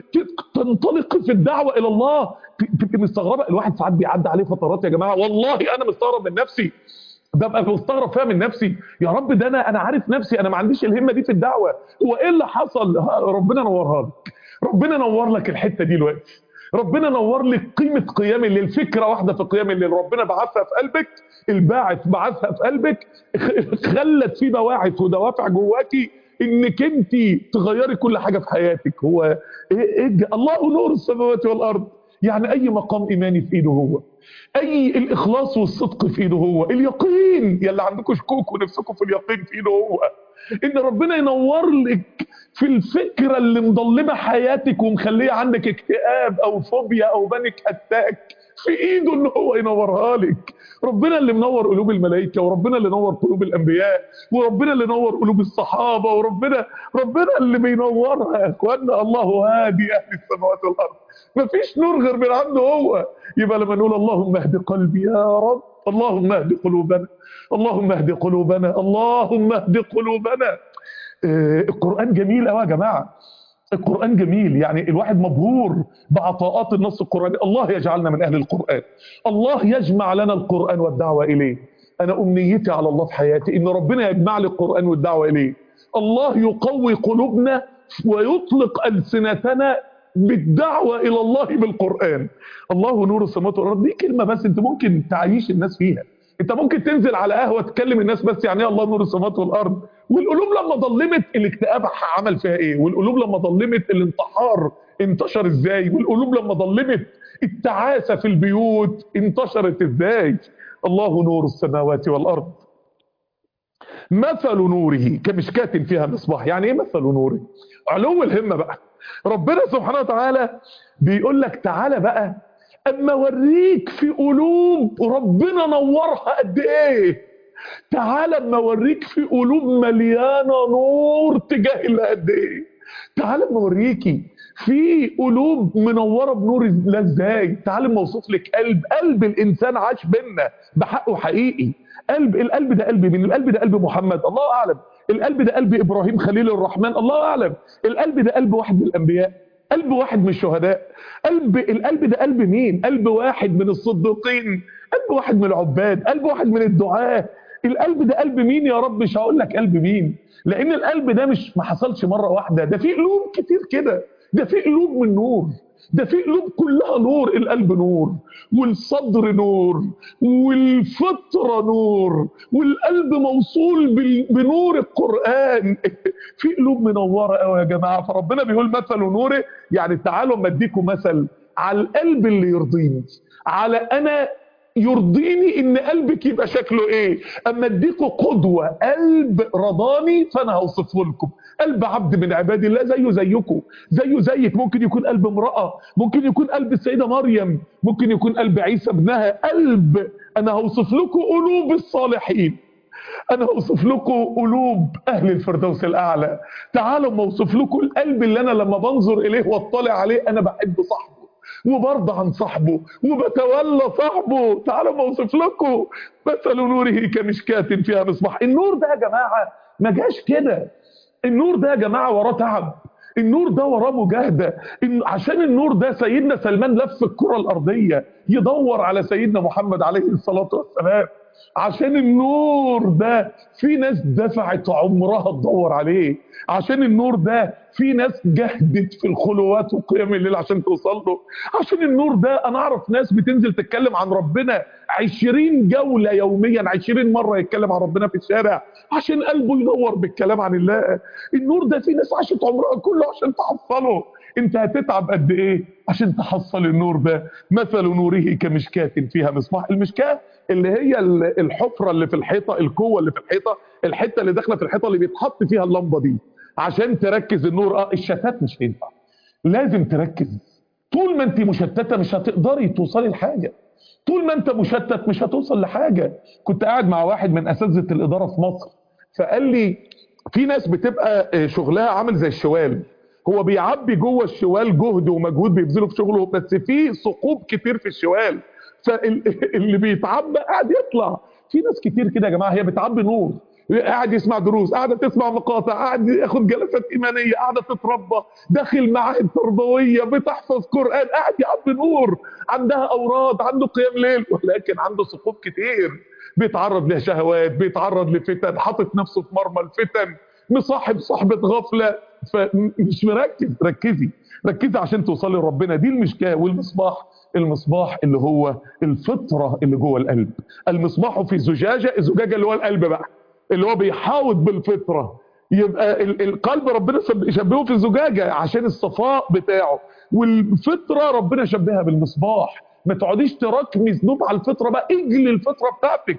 تنطلقي في الدعوه الى الله تبقي مستغربه الواحد ساعات بيعدي عليه فترات يا جماعه والله انا مستغرب من نفسي ببقى مستغرب فيها من نفسي يا رب ده انا انا عارف نفسي انا ما عنديش الهمه دي في الدعوه هو ايه اللي حصل ربنا نورها لك ربنا نور لك الحته دي دلوقتي ربنا نور لك قيمة قيام الليل فكرة واحدة في قيام الليل ربنا بعثها في قلبك الباعث بعثها في قلبك خلت في بواعث ودوافع جواكي انك انت تغيري كل حاجة في حياتك هو إيه إيه الله نور السماوات والارض يعني اي مقام ايماني في ايده هو اي الاخلاص والصدق في ايده هو اليقين يلي عندكم شكوك ونفسكم في اليقين في ايده هو ان ربنا ينور لك في الفكره اللي مضلمه حياتك ومخليه عندك اكتئاب او فوبيا او بانيك اتاك في ايده ان هو ينورها لك ربنا اللي منور قلوب الملائكه وربنا اللي نور قلوب الانبياء وربنا اللي نور قلوب الصحابه وربنا ربنا اللي بينورها يا اخوانا الله هادي اهل السماوات والارض مفيش نور غير من عنده هو يبقى لما نقول اللهم اهد قلبي يا رب اللهم اهد قلوبنا اللهم اهد قلوبنا اللهم اهد قلوبنا آه القرآن جميل قوي يا جماعة القرآن جميل يعني الواحد مبهور بعطاءات النص القرآني الله يجعلنا من أهل القرآن الله يجمع لنا القرآن والدعوة إليه أنا أمنيتي على الله في حياتي إن ربنا يجمع لي القرآن والدعوة إليه الله يقوي قلوبنا ويطلق ألسنتنا بالدعوة إلى الله بالقرآن الله نور السماوات والأرض دي كلمة بس أنت ممكن تعيش الناس فيها انت ممكن تنزل على قهوه تكلم الناس بس يعني ايه الله نور السماوات والارض والقلوب لما ظلمت الاكتئاب عمل فيها ايه والقلوب لما ظلمت الانتحار انتشر ازاي والقلوب لما ظلمت التعاسه في البيوت انتشرت ازاي الله نور السماوات والارض مثل نوره كمشكاة فيها مصباح يعني ايه مثل نوره علو الهمه بقى ربنا سبحانه وتعالى بيقول لك تعالى بقى اما اوريك في قلوب ربنا نورها قد ايه تعال اما اوريك في قلوب مليانه نور تجاه الله قد ايه تعال اما اوريكي في قلوب منوره بنور الله ازاي تعال ما اوصف لك قلب قلب الانسان عاش بينا بحقه حقيقي قلب القلب ده قلب مين القلب ده قلب محمد الله اعلم القلب ده قلب ابراهيم خليل الرحمن الله اعلم القلب ده قلب واحد من الانبياء قلب واحد من الشهداء قلب القلب ده قلب مين قلب واحد من الصديقين قلب واحد من العباد قلب واحد من الدعاه القلب ده قلب مين يا رب مش هقول لك قلب مين لان القلب ده مش ما حصلش مره واحده ده في قلوب كتير كده ده في قلوب من نور ده في قلوب كلها نور القلب نور والصدر نور والفطرة نور والقلب موصول بال- بنور القرآن في قلوب منورة قوي يا جماعة فربنا بيقول مثل نوره يعني تعالوا اما اديكم مثل على القلب اللي يرضيني على انا يرضيني ان قلبك يبقى شكله ايه اما اديكوا قدوة قلب رضاني فانا هوصفه لكم قلب عبد من عباد الله زيه زيكم زيه زيك ممكن يكون قلب امرأة ممكن يكون قلب السيدة مريم ممكن يكون قلب عيسى ابنها قلب انا هوصف لكم قلوب الصالحين انا اوصف لكم قلوب اهل الفردوس الاعلى تعالوا ما اوصف لكم القلب اللي انا لما بنظر اليه واطلع عليه انا بحب صاحبه وبرضى عن صاحبه وبتولى صاحبه تعالوا ما اوصف لكم مثل نوره كمشكاة فيها مصباح النور ده يا جماعه ما جاش كده النور ده يا جماعه وراه تعب النور ده وراه مجاهده إن عشان النور ده سيدنا سلمان لف الكره الارضيه يدور على سيدنا محمد عليه الصلاه والسلام عشان النور ده في ناس دفعت عمرها تدور عليه عشان النور ده في ناس جهدت في الخلوات وقيام الليل عشان توصل له عشان النور ده انا اعرف ناس بتنزل تتكلم عن ربنا عشرين جولة يوميا عشرين مرة يتكلم عن ربنا في الشارع عشان قلبه ينور بالكلام عن الله النور ده في ناس عاشت عمرها كله عشان تحصله انت هتتعب قد ايه عشان تحصل النور ده مثل نوره كمشكاة فيها مصباح المشكاة اللي هي ال- الحفرة اللي في الحيطة القوة اللي في الحيطة الحتة اللي داخلة في الحيطة اللي بيتحط فيها اللمبة دي عشان تركز النور اه الشتات مش هينفع لازم تركز طول ما انت مشتتة مش هتقدري توصلي لحاجة طول ما انت مشتت مش هتوصل لحاجة كنت قاعد مع واحد من اساتذة الادارة في مصر فقال لي في ناس بتبقى آه، شغلها عامل زي الشوال هو بيعبي جوه الشوال جهد ومجهود بيبذله في شغله بس في ثقوب كتير في الشوال فاللي بيتعبى قاعد يطلع في ناس كتير كده يا جماعه هي بتعبي نور قاعد يسمع دروس قاعده تسمع مقاطع قاعد ياخد جلسات ايمانيه قاعده تتربى داخل معاهد تربويه بتحفظ قران قاعد يعبي نور عندها اوراد عنده قيام ليل ولكن عنده ثقوب كتير بيتعرض لشهوات بيتعرض لفتن حاطط نفسه في مرمى الفتن مصاحب صحبة غفلة فمش مركز ركزي ركزي عشان توصلي لربنا دي المشكاة والمصباح المصباح اللي هو الفطرة اللي جوه القلب المصباح في زجاجة الزجاجة اللي هو القلب بقى اللي هو بيحاوط بالفطرة يبقى ال- القلب ربنا سب- شبهه في الزجاجة عشان الصفاء بتاعه والفطرة ربنا شبهها بالمصباح ما تقعديش تراكمي ذنوب على الفطرة بقى اجلي الفطرة بتاعتك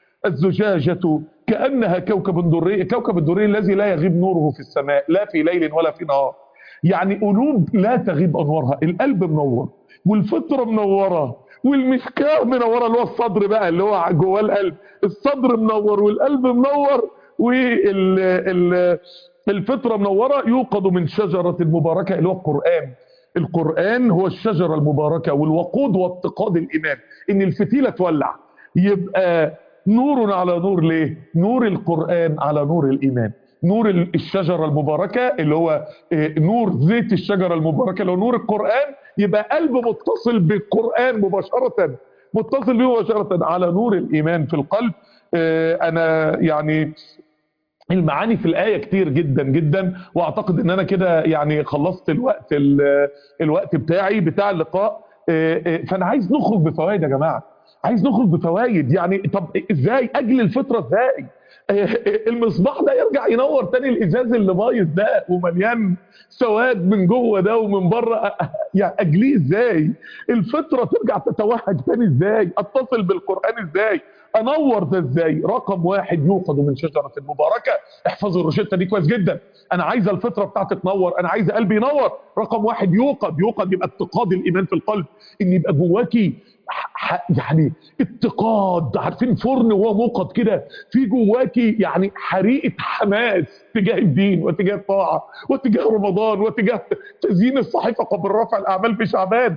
الزجاجة كأنها كوكب دري كوكب الدري الذي لا يغيب نوره في السماء لا في ليل ولا في نهار يعني قلوب لا تغيب أنوارها القلب منور والفطرة منورة والمشكاة منورة اللي هو الصدر بقى اللي هو جواه القلب الصدر منور والقلب منور والفطرة منورة يوقد من شجرة مباركة اللي هو القرآن القرآن هو الشجرة المباركة والوقود واتقاد الإيمان إن الفتيلة تولع يبقى نور على نور ليه نور القرآن على نور الإيمان نور الشجرة المباركة اللي هو آه، نور زيت الشجرة المباركة اللي هو نور القرآن يبقى قلب متصل بالقرآن مباشرة متصل به مباشرة على نور الإيمان في القلب آه، أنا يعني المعاني في الآية كتير جدا جدا واعتقد ان انا كده يعني خلصت الوقت ال- الوقت بتاعي بتاع اللقاء آه، آه، فانا عايز نخرج بفوائد يا جماعة عايز نخرج بفوائد يعني طب ازاي اجل الفطرة ازاي آه، آه، المصباح ده يرجع ينور تاني الازاز اللي بايظ ده ومليان سواد من جوه ده ومن بره آه، آه، يعني اجليه ازاي الفطرة ترجع تتوهج تاني ازاي اتصل بالقرآن ازاي انور ده ازاي رقم واحد يوقد من شجرة المباركة احفظوا الروشتة دي كويس جدا انا عايز الفطرة بتاعتي تنور انا عايز قلبي ينور رقم واحد يوقد يوقد يبقى اتقاد الايمان في القلب ان يبقى جواكي ح- يعني اتقاد عارفين فرن وهو موقد كده في جواكي يعني حريقه حماس تجاه الدين وتجاه الطاعه وتجاه رمضان وتجاه تزيين الصحيفه قبل رفع الاعمال في شعبان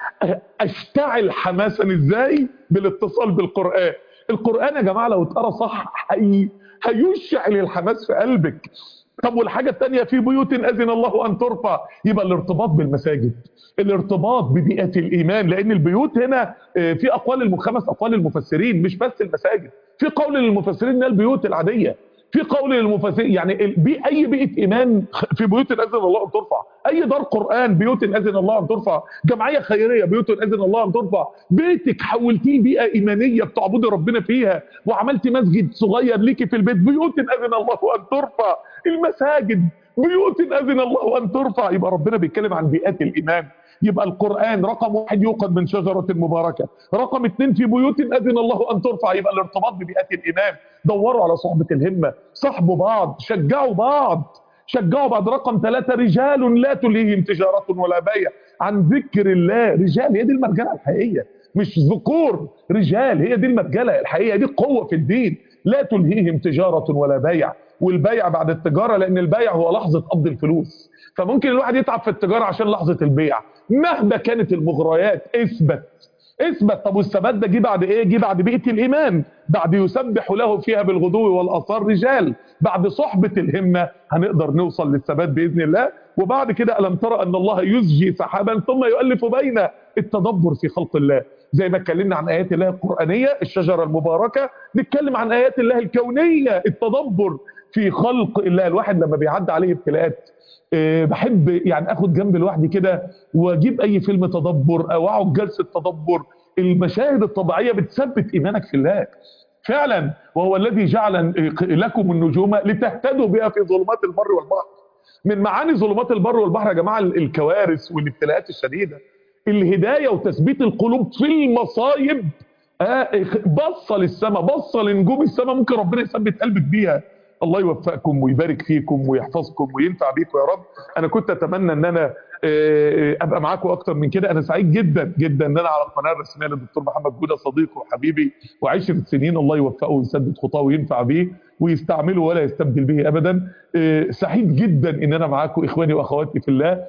اشتعل حماسا ازاي بالاتصال بالقران القران يا جماعه لو اتقرا صح حي... هيشعل الحماس في قلبك طب والحاجه الثانيه في بيوت اذن الله ان ترفع يبقى الارتباط بالمساجد الارتباط ببيئه الايمان لان البيوت هنا آه، في اقوال الم- خمس اقوال المفسرين مش بس المساجد في قول للمفسرين انها البيوت العاديه في قول للمفسرين يعني ال- بي اي بيئه ايمان في بيوت اذن الله ان ترفع اي دار قران بيوت اذن الله ان ترفع جمعيه خيريه بيوت اذن الله ان ترفع بيتك حولتيه بيئه ايمانيه بتعبدي ربنا فيها وعملتي مسجد صغير ليكي في البيت بيوت اذن الله ان ترفع المساجد بيوت اذن الله ان ترفع يبقى ربنا بيتكلم عن بيئات الايمان يبقى القرآن رقم واحد يوقد من شجرة مباركة رقم اتنين في بيوت أذن الله أن ترفع يبقى الارتباط ببيئات الإيمان دوروا على صحبة الهمة صاحبوا بعض شجعوا بعض شجعوا بعض رقم ثلاثة رجال لا تلهيهم تجارة ولا بيع عن ذكر الله رجال هي دي المرجلة الحقيقية مش ذكور رجال هي دي المرجلة الحقيقية دي قوة في الدين لا تلهيهم تجارة ولا بيع والبيع بعد التجارة لأن البيع هو لحظة قبض الفلوس فممكن الواحد يتعب في التجارة عشان لحظة البيع مهما كانت المغريات اثبت اثبت طب والثبات ده جه بعد ايه جه بعد بيئه الايمان بعد يسبح له فيها بالغدو والاصال رجال بعد صحبه الهمه هنقدر نوصل للثبات باذن الله وبعد كده الم ترى ان الله يزجي سحابا ثم يؤلف بين التدبر في خلق الله زي ما اتكلمنا عن ايات الله القرانيه الشجره المباركه نتكلم عن ايات الله الكونيه التدبر في خلق الله الواحد لما بيعدي عليه ابتلاءات آه، بحب يعني اخد جنب لوحدي كده واجيب اي فيلم تدبر او اقعد جلسه تدبر المشاهد الطبيعيه بتثبت ايمانك في الله فعلا وهو الذي جعل لكم النجوم لتهتدوا بها في ظلمات البر والبحر من معاني ظلمات البر والبحر يا جماعه الكوارث والابتلاءات الشديده الهدايه وتثبيت القلوب في المصايب آه، بصه للسماء بصه لنجوم السماء ممكن ربنا يثبت قلبك بيها الله يوفقكم ويبارك فيكم ويحفظكم وينفع بيكم يا رب انا كنت اتمنى ان انا آه، ابقى معاكم اكتر من كده انا سعيد جدا جدا ان انا على القناه الرسميه للدكتور محمد جوده صديقي وحبيبي وعشرة سنين الله يوفقه ويسدد خطاه وينفع بيه ويستعمله ولا يستبدل به ابدا آه، سعيد جدا ان انا معاكم اخواني واخواتي في الله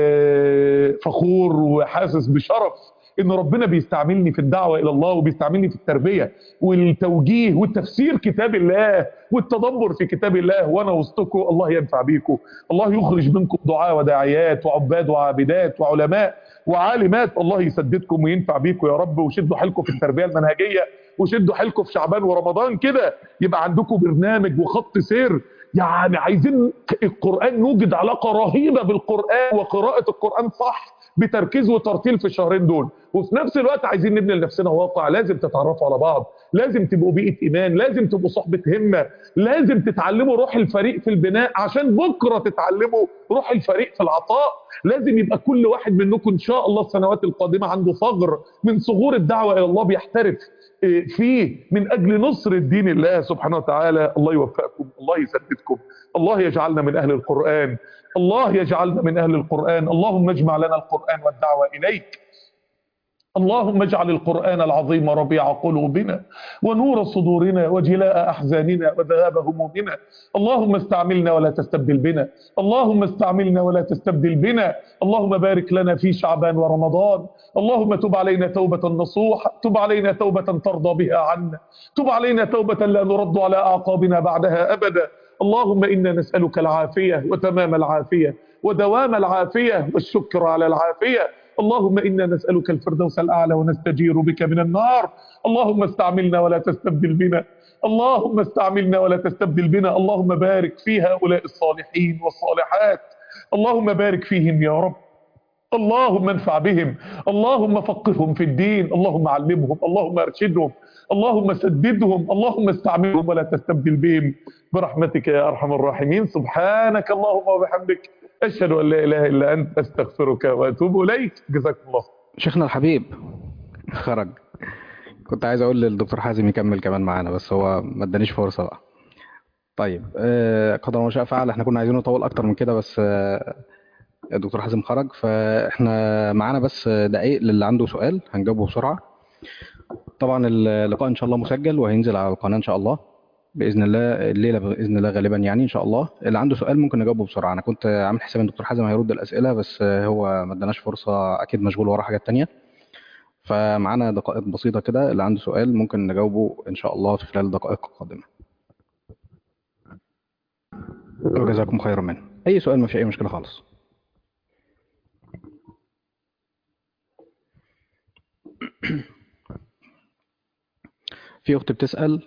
آه، فخور وحاسس بشرف ان ربنا بيستعملني في الدعوه الى الله وبيستعملني في التربيه والتوجيه والتفسير كتاب الله والتدبر في كتاب الله وانا وسطكم الله ينفع بيكم الله يخرج منكم دعاء وداعيات وعباد وعابدات وعلماء وعالمات الله يسددكم وينفع بيكم يا رب وشدوا حيلكم في التربيه المنهجيه وشدوا حيلكم في شعبان ورمضان كده يبقى عندكم برنامج وخط سير يعني عايزين القرآن نوجد علاقة رهيبة بالقرآن وقراءة القرآن صح بتركيز وترتيل في الشهرين دول وفي نفس الوقت عايزين نبني لنفسنا واقع لازم تتعرفوا على بعض لازم تبقوا بيئة إيمان لازم تبقوا صحبة همة لازم تتعلموا روح الفريق في البناء عشان بكرة تتعلموا روح الفريق في العطاء لازم يبقى كل واحد منكم إن شاء الله السنوات القادمة عنده ثغر من ثغور الدعوة إلى الله بيحترف فيه من أجل نصر الدين الله سبحانه وتعالى الله يوفقكم الله يسددكم الله يجعلنا من أهل القرآن الله يجعلنا من أهل القرآن اللهم اجمع لنا القرآن والدعوة إليك اللهم اجعل القرآن العظيم ربيع قلوبنا ونور صدورنا وجلاء أحزاننا وذهاب همومنا اللهم استعملنا ولا تستبدل بنا اللهم استعملنا ولا تستبدل بنا اللهم بارك لنا في شعبان ورمضان اللهم تب علينا توبة نصوحة تب علينا توبة ترضى بها عنا تب علينا توبة لا نرد على أعقابنا بعدها أبدا اللهم إنا نسألك العافية وتمام العافية ودوام العافية والشكر على العافية اللهم إنا نسألك الفردوس الأعلى ونستجير بك من النار اللهم استعملنا ولا تستبدل بنا اللهم استعملنا ولا تستبدل بنا اللهم بارك في هؤلاء الصالحين والصالحات اللهم بارك فيهم يا رب اللهم انفع بهم اللهم فقههم في الدين اللهم علمهم اللهم ارشدهم اللهم سددهم اللهم استعملهم ولا تستبدل بهم برحمتك يا ارحم الراحمين سبحانك اللهم وبحمدك اشهد ان لا اله الا انت استغفرك واتوب اليك جزاكم الله شيخنا الحبيب خرج كنت عايز اقول للدكتور حازم يكمل كمان معانا بس هو ما ادانيش فرصه بقى طيب آه، قدر ما شاء فعل احنا كنا عايزينه يطول اكتر من كده بس آه، الدكتور حازم خرج فاحنا معانا بس دقايق للي عنده سؤال هنجاوبه بسرعه طبعا اللقاء ان شاء الله مسجل وهينزل على القناه ان شاء الله باذن الله الليله باذن الله غالبا يعني ان شاء الله اللي عنده سؤال ممكن نجاوبه بسرعه انا كنت عامل حساب ان الدكتور حازم هيرد الاسئله بس هو ما اداناش فرصه اكيد مشغول وراه حاجات تانية فمعانا دقائق بسيطه كده اللي عنده سؤال ممكن نجاوبه ان شاء الله في خلال الدقائق القادمه وجزاكم خيرا منه اي سؤال ما في اي مشكله خالص في اخت بتسال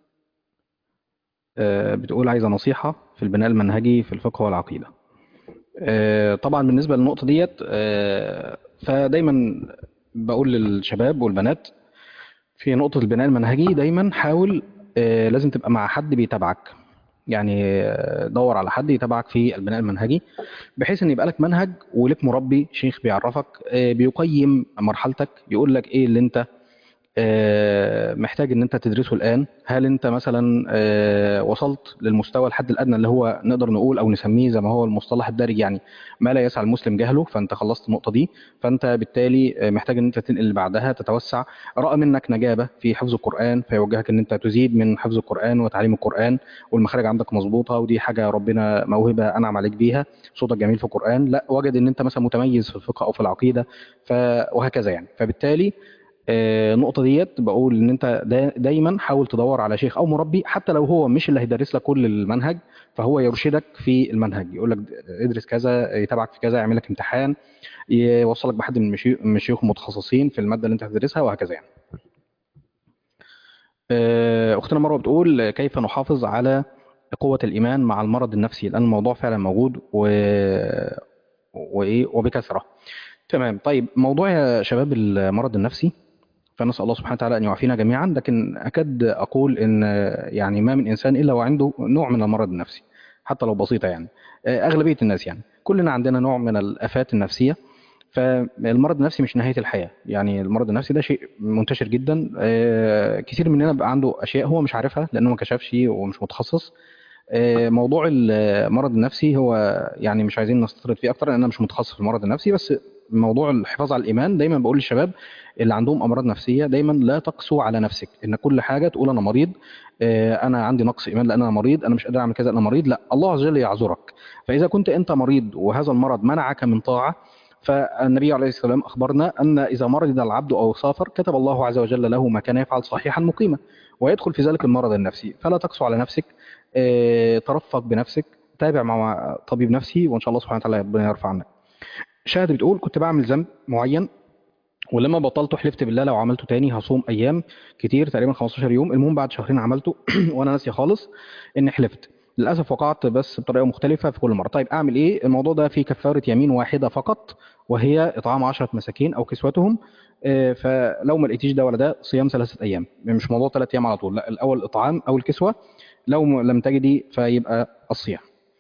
آه، بتقول عايزه نصيحه في البناء المنهجي في الفقه والعقيده آه، طبعا بالنسبه للنقطه ديت آه، فدايما بقول للشباب والبنات في نقطه البناء المنهجي دايما حاول آه، لازم تبقى مع حد بيتابعك يعني آه، دور على حد يتابعك في البناء المنهجي بحيث ان يبقى لك منهج ولك مربي شيخ بيعرفك آه، بيقيم مرحلتك يقول لك ايه اللي انت آه، محتاج ان انت تدرسه الان هل انت مثلا آه، وصلت للمستوى الحد الادنى اللي هو نقدر نقول او نسميه زي ما هو المصطلح الدارج يعني ما لا يسعى المسلم جهله فانت خلصت النقطه دي فانت بالتالي آه، محتاج ان انت تنقل اللي بعدها تتوسع راى منك نجابه في حفظ القران فيوجهك ان انت تزيد من حفظ القران وتعليم القران والمخارج عندك مظبوطه ودي حاجه ربنا موهبه انعم عليك بيها صوتك جميل في القران لا وجد ان انت مثلا متميز في الفقه او في العقيده ف... وهكذا يعني فبالتالي آه، النقطة ديت بقول إن أنت دا دايما حاول تدور على شيخ أو مربي حتى لو هو مش اللي هيدرس لك كل المنهج فهو يرشدك في المنهج يقول لك ادرس كذا يتابعك في كذا يعمل لك امتحان يوصلك بحد من المشي- من الشيوخ المتخصصين في المادة اللي أنت هتدرسها وهكذا يعني. آه، أختنا مروة بتقول كيف نحافظ على قوة الإيمان مع المرض النفسي لأن الموضوع فعلا موجود و... وإيه وبكثرة. تمام طيب موضوع يا شباب المرض النفسي فنسأل الله سبحانه وتعالى أن يعافينا جميعا لكن أكاد أقول إن يعني ما من إنسان إلا وعنده نوع من المرض النفسي حتى لو بسيطة يعني أغلبية الناس يعني كلنا عندنا نوع من الآفات النفسية فالمرض النفسي مش نهاية الحياة يعني المرض النفسي ده شيء منتشر جدا آه، كتير مننا بقى عنده أشياء هو مش عارفها لأنه ما كشفش ومش متخصص آه، موضوع المرض النفسي هو يعني مش عايزين نستطرد فيه اكتر لان انا مش متخصص في المرض النفسي بس موضوع الحفاظ على الايمان دايما بقول للشباب اللي عندهم امراض نفسيه دايما لا تقسو على نفسك ان كل حاجه تقول انا مريض آه، انا عندي نقص ايمان لان انا مريض انا مش قادر اعمل كذا انا مريض لا الله عز وجل يعذرك فاذا كنت انت مريض وهذا المرض منعك من طاعه فالنبي عليه الصلاه والسلام اخبرنا ان اذا مرض العبد او سافر كتب الله عز وجل له ما كان يفعل صحيحا مقيما ويدخل في ذلك المرض النفسي فلا تقسو على نفسك آه، ترفق بنفسك تابع مع طبيب نفسي وان شاء الله سبحانه وتعالى ربنا يرفع عنك شاهد بتقول كنت بعمل ذنب معين ولما بطلته حلفت بالله لو عملته تاني هصوم ايام كتير تقريبا 15 يوم المهم بعد شهرين عملته وانا ناسي خالص اني حلفت للاسف وقعت بس بطريقه مختلفه في كل مره طيب اعمل ايه الموضوع ده فيه كفاره يمين واحده فقط وهي اطعام 10 مساكين او كسوتهم آه، فلو ما لقيتيش ده ولا ده صيام ثلاثه ايام مش موضوع ثلاث ايام على طول لا الاول الاطعام او الكسوه لو م- لم تجدي فيبقى الصيام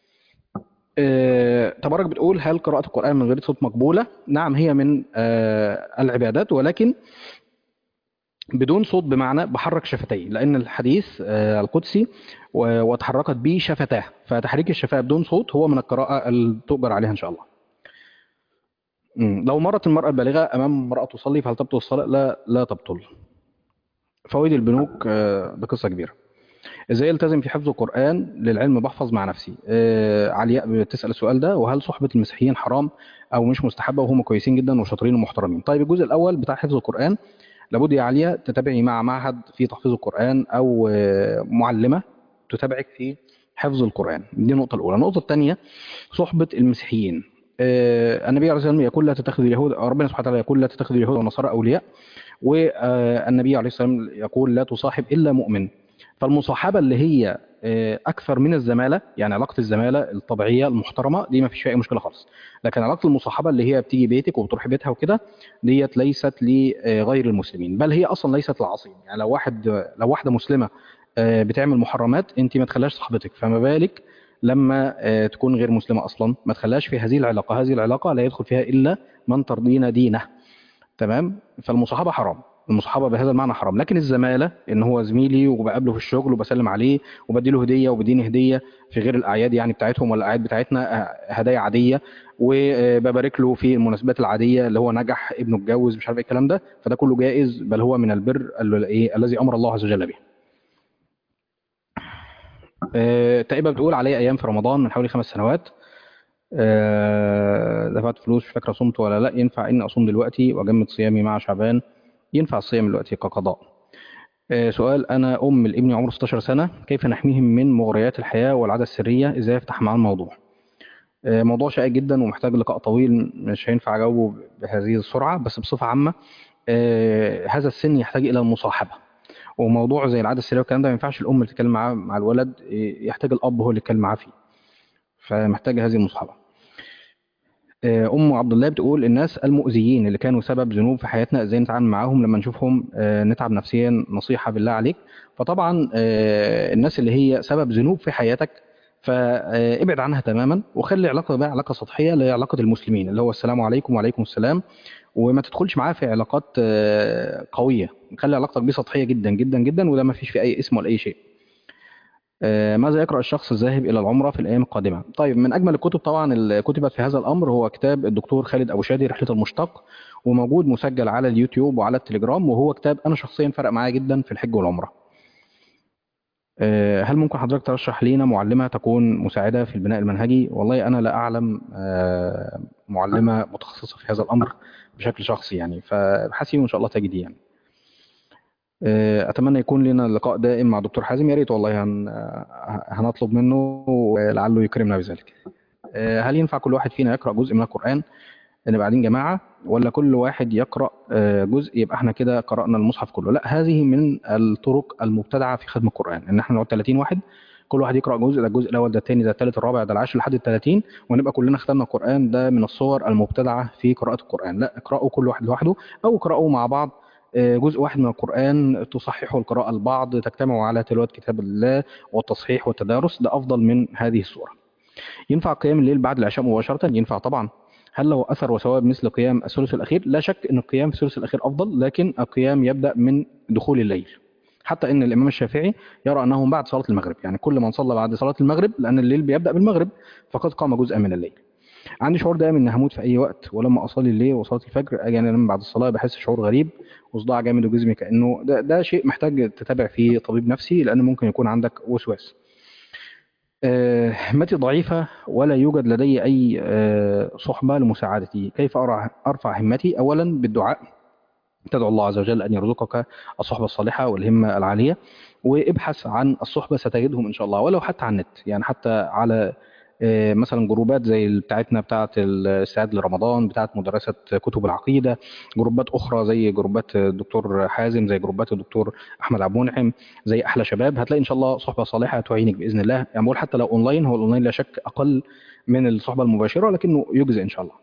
آه، تبارك بتقول هل قراءة القرآن من غير صوت مقبولة؟ نعم هي من آه، العبادات ولكن بدون صوت بمعنى بحرك شفتي لأن الحديث آه، القدسي و- وتحركت به شفتاه فتحريك الشفاه بدون صوت هو من القراءة اللي تؤجر عليها إن شاء الله. مم. لو مرت المرأة البالغة أمام امرأة تصلي فهل تبطل الصلاة؟ لا لا تبطل. فوائد البنوك آه، ده قصة كبيرة. ازاي التزم في حفظ القرآن للعلم بحفظ مع نفسي آه علياء بتسأل السؤال ده وهل صحبة المسيحيين حرام او مش مستحبة وهم كويسين جدا وشاطرين ومحترمين طيب الجزء الاول بتاع حفظ القرآن لابد يا علياء تتابعي مع معهد في تحفيظ القرآن او آه معلمة تتابعك في حفظ القرآن دي النقطة الأولى النقطة الثانية صحبة المسيحيين آه النبي عليه الصلاة والسلام يقول لا تتخذوا اليهود ربنا سبحانه وتعالى يقول لا تتخذوا اليهود والنصارى أولياء والنبي عليه الصلاة والسلام يقول لا تصاحب إلا مؤمن فالمصاحبه اللي هي آه، اكثر من الزماله يعني علاقه الزماله الطبيعيه المحترمه دي ما فيش فيها اي مشكله خالص لكن علاقه المصاحبه اللي هي بتيجي بيتك وبتروح بيتها وكده ديت ليست لغير المسلمين بل هي اصلا ليست العصيم يعني لو واحد لو واحده مسلمه آه، بتعمل محرمات انت ما تخليهاش صاحبتك فما بالك لما آه، تكون غير مسلمه اصلا ما تخليهاش في هذه العلاقه هذه العلاقه لا يدخل فيها الا من ترضين دينه تمام فالمصاحبه حرام المصاحبه بهذا المعنى حرام لكن الزماله ان هو زميلي وبقابله في الشغل وبسلم عليه وبديله هديه وبديني هديه في غير الاعياد يعني بتاعتهم ولا الاعياد بتاعتنا آه، هدايا عاديه وببارك له في المناسبات العاديه اللي هو نجح ابنه اتجوز مش عارف ايه الكلام ده فده كله جائز بل هو من البر ال- ايه الذي امر الله عز وجل به آه، تقريبا بتقول علي ايام في رمضان من حوالي خمس سنوات آه، دفعت فلوس مش فاكره صمت ولا لا ينفع اني اصوم دلوقتي واجمد صيامي مع شعبان ينفع الصيام دلوقتي كقضاء آه، سؤال انا ام لابني عمره 16 سنه كيف نحميهم من مغريات الحياه والعاده السريه ازاي افتح معاه الموضوع آه، موضوع شائك جدا ومحتاج لقاء طويل مش هينفع اجاوبه بهذه السرعه بس بصفه عامه آه، هذا السن يحتاج الى المصاحبه وموضوع زي العاده السريه والكلام ده ما ينفعش الام اللي تتكلم معاه مع الولد آه، يحتاج الاب هو اللي يتكلم معاه فيه فمحتاج هذه المصاحبه آه، ام عبد الله بتقول الناس المؤذيين اللي كانوا سبب ذنوب في حياتنا ازاي نتعامل معاهم لما نشوفهم آه، نتعب نفسيا نصيحه بالله عليك فطبعا آه، الناس اللي هي سبب ذنوب في حياتك فابعد عنها تماما وخلي علاقه بقى علاقه سطحيه اللي هي علاقه المسلمين اللي هو السلام عليكم وعليكم السلام وما تدخلش معاه في علاقات آه، قويه خلي علاقتك بيه سطحيه جدا جدا جدا وده ما فيش فيه اي اسم ولا اي شيء آه، ماذا يقرأ الشخص الذاهب إلى العمرة في الأيام القادمة؟ طيب من أجمل الكتب طبعا اللي كتبت في هذا الأمر هو كتاب الدكتور خالد أبو شادي رحلة المشتق وموجود مسجل على اليوتيوب وعلى التليجرام وهو كتاب أنا شخصيا فرق معايا جدا في الحج والعمرة. آه، هل ممكن حضرتك ترشح لينا معلمة تكون مساعدة في البناء المنهجي؟ والله أنا لا أعلم آه، معلمة متخصصة في هذا الأمر بشكل شخصي يعني فابحثي وإن شاء الله تجدي يعني. آه، اتمنى يكون لنا لقاء دائم مع دكتور حازم يا ريت والله هن... آه، هنطلب منه ولعله يكرمنا بذلك آه، هل ينفع كل واحد فينا يقرا جزء من القران نبقى قاعدين جماعه ولا كل واحد يقرا آه، جزء يبقى احنا كده قرانا المصحف كله لا هذه من الطرق المبتدعه في خدمه القران ان احنا نقعد 30 واحد كل واحد يقرا جزء ده الجزء الاول ده الثاني ده الثالث الرابع ده العاشر لحد ال 30 ونبقى كلنا ختمنا القران ده من الصور المبتدعه في قراءه القران لا اقراوا كل واحد لوحده او اقراوا مع بعض آه، جزء واحد من القرآن تصححوا القراءة البعض تجتمعوا على تلاوة كتاب الله والتصحيح والتدارس ده أفضل من هذه الصورة ينفع قيام الليل بعد العشاء مباشرة ينفع طبعا هل له أثر وثواب مثل قيام الثلث الأخير لا شك أن القيام في الثلث الأخير أفضل لكن القيام يبدأ من دخول الليل حتى ان الامام الشافعي يرى انه بعد صلاه المغرب يعني كل من صلى بعد صلاه المغرب لان الليل بيبدا بالمغرب فقد قام جزءا من الليل عندي شعور دائما اني هموت في اي وقت ولما اصلي الليل وصلاه الفجر اجي انام بعد الصلاه بحس شعور غريب وصداع جامد وجسمي كانه ده, ده شيء محتاج تتابع فيه طبيب نفسي لان ممكن يكون عندك وسواس آه، همتي ضعيفة ولا يوجد لدي أي آه، صحبة لمساعدتي كيف أرع- أرفع همتي أولا بالدعاء تدعو الله عز وجل أن يرزقك الصحبة الصالحة والهمة العالية وابحث عن الصحبة ستجدهم إن شاء الله ولو حتى على النت يعني حتى على آه، مثلا جروبات زي ال- بتاعتنا بتاعت الاستعداد لرمضان بتاعت مدرسة كتب العقيدة جروبات أخرى زي جروبات الدكتور حازم زي جروبات الدكتور أحمد عبد المنعم زي أحلى شباب هتلاقي إن شاء الله صحبة صالحة تعينك بإذن الله يعني بقول حتى لو أونلاين هو الأونلاين لا شك أقل من الصحبة المباشرة لكنه يجزي إن شاء الله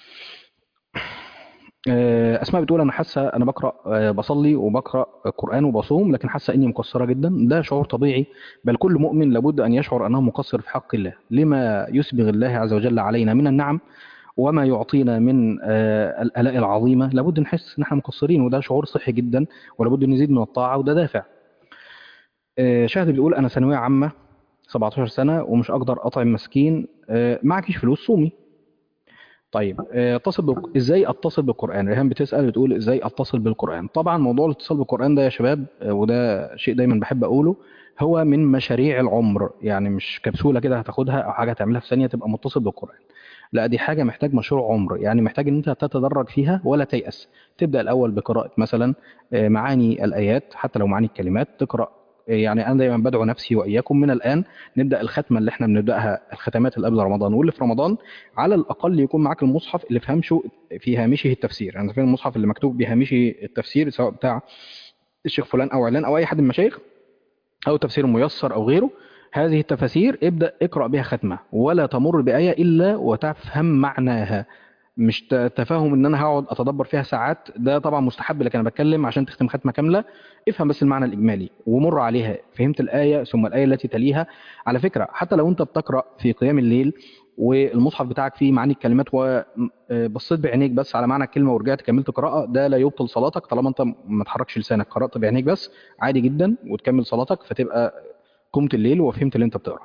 آه، اسماء بتقول انا حاسه انا بقرا آه، بصلي وبقرا قران وبصوم لكن حاسه اني مقصره جدا ده شعور طبيعي بل كل مؤمن لابد ان يشعر انه مقصر في حق الله لما يسبغ الله عز وجل علينا من النعم وما يعطينا من آه، الالاء العظيمه لابد نحس ان احنا مقصرين وده شعور صحي جدا ولابد نزيد من الطاعه وده دافع آه، شاهد بتقول انا ثانويه عامه 17 سنه ومش اقدر اطعم مسكين آه، معكيش فلوس صومي طيب آه، اتصل بك... ازاي اتصل بالقران ريهام بتسال بتقول ازاي اتصل بالقران طبعا موضوع الاتصال بالقران ده يا شباب آه، وده شيء دايما بحب اقوله هو من مشاريع العمر يعني مش كبسوله كده هتاخدها او حاجه تعملها في ثانيه تبقى متصل بالقران لا دي حاجه محتاج مشروع عمر يعني محتاج ان انت تتدرج فيها ولا تيأس تبدا الاول بقراءه مثلا آه، معاني الايات حتى لو معاني الكلمات تقرا آه، يعني انا دايما بدعو نفسي واياكم من الان نبدا الختمه اللي احنا بنبداها الختمات اللي قبل رمضان واللي في رمضان على الاقل يكون معاك المصحف اللي في هامشه في هامشه التفسير يعني فين المصحف اللي مكتوب بهامشه التفسير سواء بتاع الشيخ فلان او علان او اي حد من المشايخ او تفسير ميسر او غيره هذه التفاسير ابدا اقرا بها ختمه ولا تمر بايه الا وتفهم معناها مش ت- تفاهم ان انا هقعد اتدبر فيها ساعات ده طبعا مستحب لكن انا بتكلم عشان تختم ختمه كامله افهم بس المعنى الاجمالي ومر عليها فهمت الايه ثم الايه التي تليها على فكره حتى لو انت بتقرا في قيام الليل والمصحف بتاعك فيه معاني الكلمات وبصيت بعينيك بس على معنى الكلمه ورجعت كملت قراءه ده لا يبطل صلاتك طالما انت ما تحركش لسانك قرات بعينيك بس عادي جدا وتكمل صلاتك فتبقى قمت الليل وفهمت اللي انت بتقرا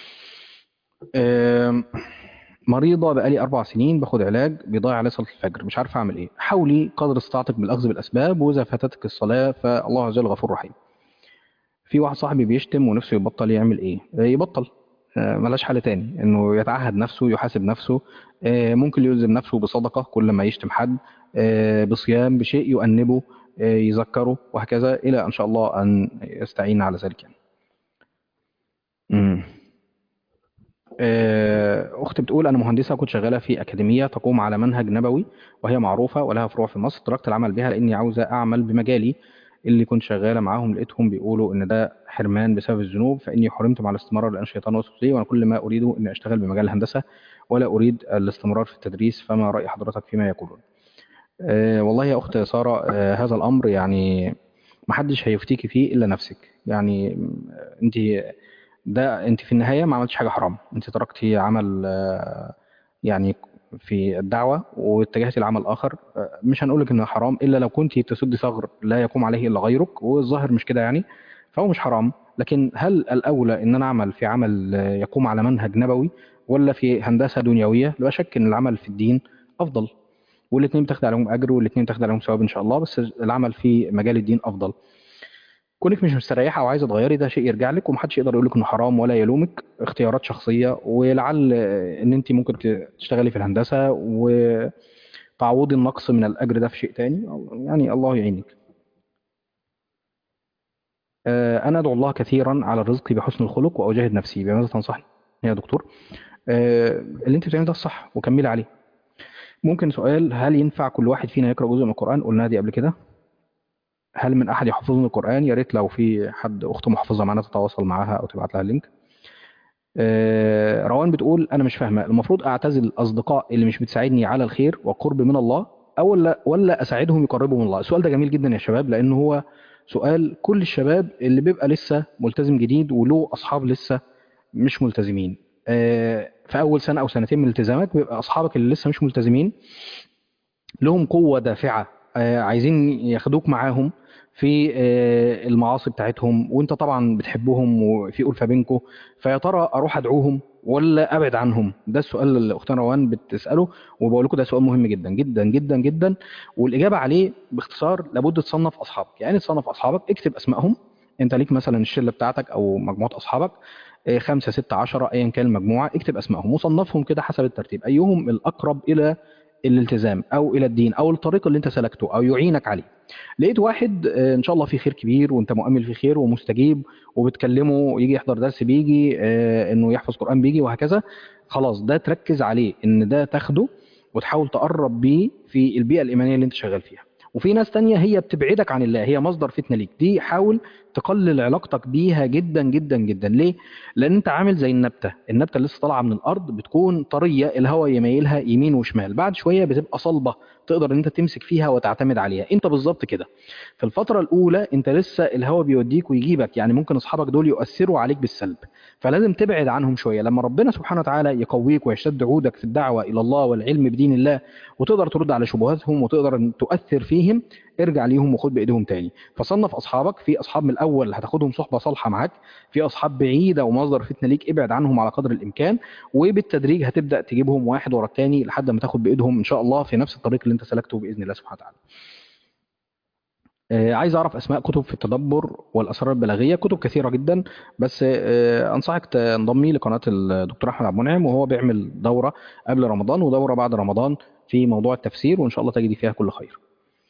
آم، مريضة بقالي أربع سنين باخد علاج بيضيع علي صلاة الفجر مش عارف أعمل إيه حاولي قدر استطاعتك بالأخذ بالأسباب وإذا فاتتك الصلاة فالله عز وجل غفور رحيم في واحد صاحبي بيشتم ونفسه يبطل يعمل إيه آه، يبطل آه، ملاش حل تاني إنه يتعهد نفسه يحاسب نفسه آه، ممكن يلزم نفسه بصدقة كل ما يشتم حد آه، بصيام بشيء يؤنبه آه، يذكره وهكذا إلى إن شاء الله أن يستعين على ذلك يعني. مم. آه، أختي بتقول أنا مهندسة كنت شغالة في أكاديمية تقوم على منهج نبوي وهي معروفة ولها فروع في مصر تركت العمل بها لأني عاوزة أعمل بمجالي اللي كنت شغالة معاهم لقيتهم بيقولوا إن ده حرمان بسبب الذنوب فإني حرمت مع الاستمرار لأن الشيطان وسوس لي وأنا كل ما أريده إني أشتغل بمجال الهندسة ولا أريد الاستمرار في التدريس فما رأي حضرتك فيما يقولون آه، والله يا أخت سارة آه، هذا الأمر يعني محدش هيفتيكي فيه إلا نفسك يعني أنت ده انت في النهايه ما عملتش حاجه حرام انت تركتي عمل آه، يعني في الدعوه واتجهتي لعمل اخر آه، مش هنقول لك انه حرام الا لو كنت تسدي ثغر لا يقوم عليه الا غيرك والظاهر مش كده يعني فهو مش حرام لكن هل الاولى ان انا اعمل في عمل آه، يقوم على منهج نبوي ولا في هندسه دنيويه لا شك ان العمل في الدين افضل والاثنين بتاخد عليهم اجر والاثنين بتاخد عليهم ثواب ان شاء الله بس العمل في مجال الدين افضل كونك مش مستريحه او عايزه تغيري ده شيء يرجع لك ومحدش يقدر يقول لك انه حرام ولا يلومك اختيارات شخصيه ولعل آه، ان انت ممكن ت- تشتغلي في الهندسه وتعوضي النقص من الاجر ده في شيء تاني يعني الله يعينك آه، انا ادعو الله كثيرا على الرزق بحسن الخلق واجاهد نفسي بماذا تنصحني يا دكتور آه، اللي انت بتعمله ده الصح وكملي عليه ممكن سؤال هل ينفع كل واحد فينا يقرا جزء من القران قلنا دي قبل كده هل من احد يحفظني القران يا ريت لو في حد اخت محفظه معانا تتواصل معاها او تبعت لها اللينك آه، روان بتقول انا مش فاهمه المفروض اعتزل الاصدقاء اللي مش بتساعدني على الخير والقرب من الله او ولا ولا اساعدهم يقربوا من الله السؤال ده جميل جدا يا شباب لان هو سؤال كل الشباب اللي بيبقى لسه ملتزم جديد وله اصحاب لسه مش ملتزمين آه، في اول سنه او سنتين من الالتزامك بيبقى اصحابك اللي لسه مش ملتزمين لهم قوة دافعة آه، عايزين ياخدوك معاهم في آه، المعاصي بتاعتهم وانت طبعا بتحبهم وفي ألفة بينكم فيا ترى اروح ادعوهم ولا ابعد عنهم ده السؤال اللي اختنا روان بتساله وبقول لكم ده سؤال مهم جدا جدا جدا جدا والاجابه عليه باختصار لابد تصنف اصحابك يعني تصنف اصحابك اكتب اسمائهم انت ليك مثلا الشله بتاعتك او مجموعه اصحابك آه، خمسة ستة عشرة أيا كان المجموعة اكتب أسمائهم وصنفهم كده حسب الترتيب أيهم الأقرب إلى الالتزام او الى الدين او الطريق اللي انت سلكته او يعينك عليه لقيت واحد آه، ان شاء الله في خير كبير وانت مؤمل في خير ومستجيب وبتكلمه يجي يحضر درس بيجي آه، انه يحفظ قران بيجي وهكذا خلاص ده تركز عليه ان ده تاخده وتحاول تقرب بيه في البيئه الايمانيه اللي انت شغال فيها وفي ناس تانية هي بتبعدك عن الله هي مصدر فتنه ليك دي حاول تقلل علاقتك بيها جدا جدا جدا ليه لان انت عامل زي النبته النبته اللي لسه طالعه من الارض بتكون طريه الهواء يميلها يمين وشمال بعد شويه بتبقى صلبه تقدر ان انت تمسك فيها وتعتمد عليها انت بالظبط كده في الفتره الاولى انت لسه الهواء بيوديك ويجيبك يعني ممكن اصحابك دول يؤثروا عليك بالسلب فلازم تبعد عنهم شويه لما ربنا سبحانه وتعالى يقويك ويشتد عودك في الدعوه الى الله والعلم بدين الله وتقدر ترد على شبهاتهم وتقدر ان تؤثر فيهم ارجع ليهم وخد بايديهم تاني فصنف اصحابك في اصحاب من الاول اللي هتاخدهم صحبه صالحه معاك في اصحاب بعيده ومصدر فتنه ليك ابعد عنهم على قدر الامكان وبالتدريج هتبدا تجيبهم واحد ورا الثاني لحد ما تاخد بايدهم ان شاء الله في نفس الطريق اللي انت سلكته باذن الله سبحانه وتعالى آه، عايز اعرف اسماء كتب في التدبر والاسرار البلاغيه كتب كثيره جدا بس آه، انصحك تنضمي لقناه الدكتور احمد عبد المنعم وهو بيعمل دوره قبل رمضان ودوره بعد رمضان في موضوع التفسير وان شاء الله تجدي فيها كل خير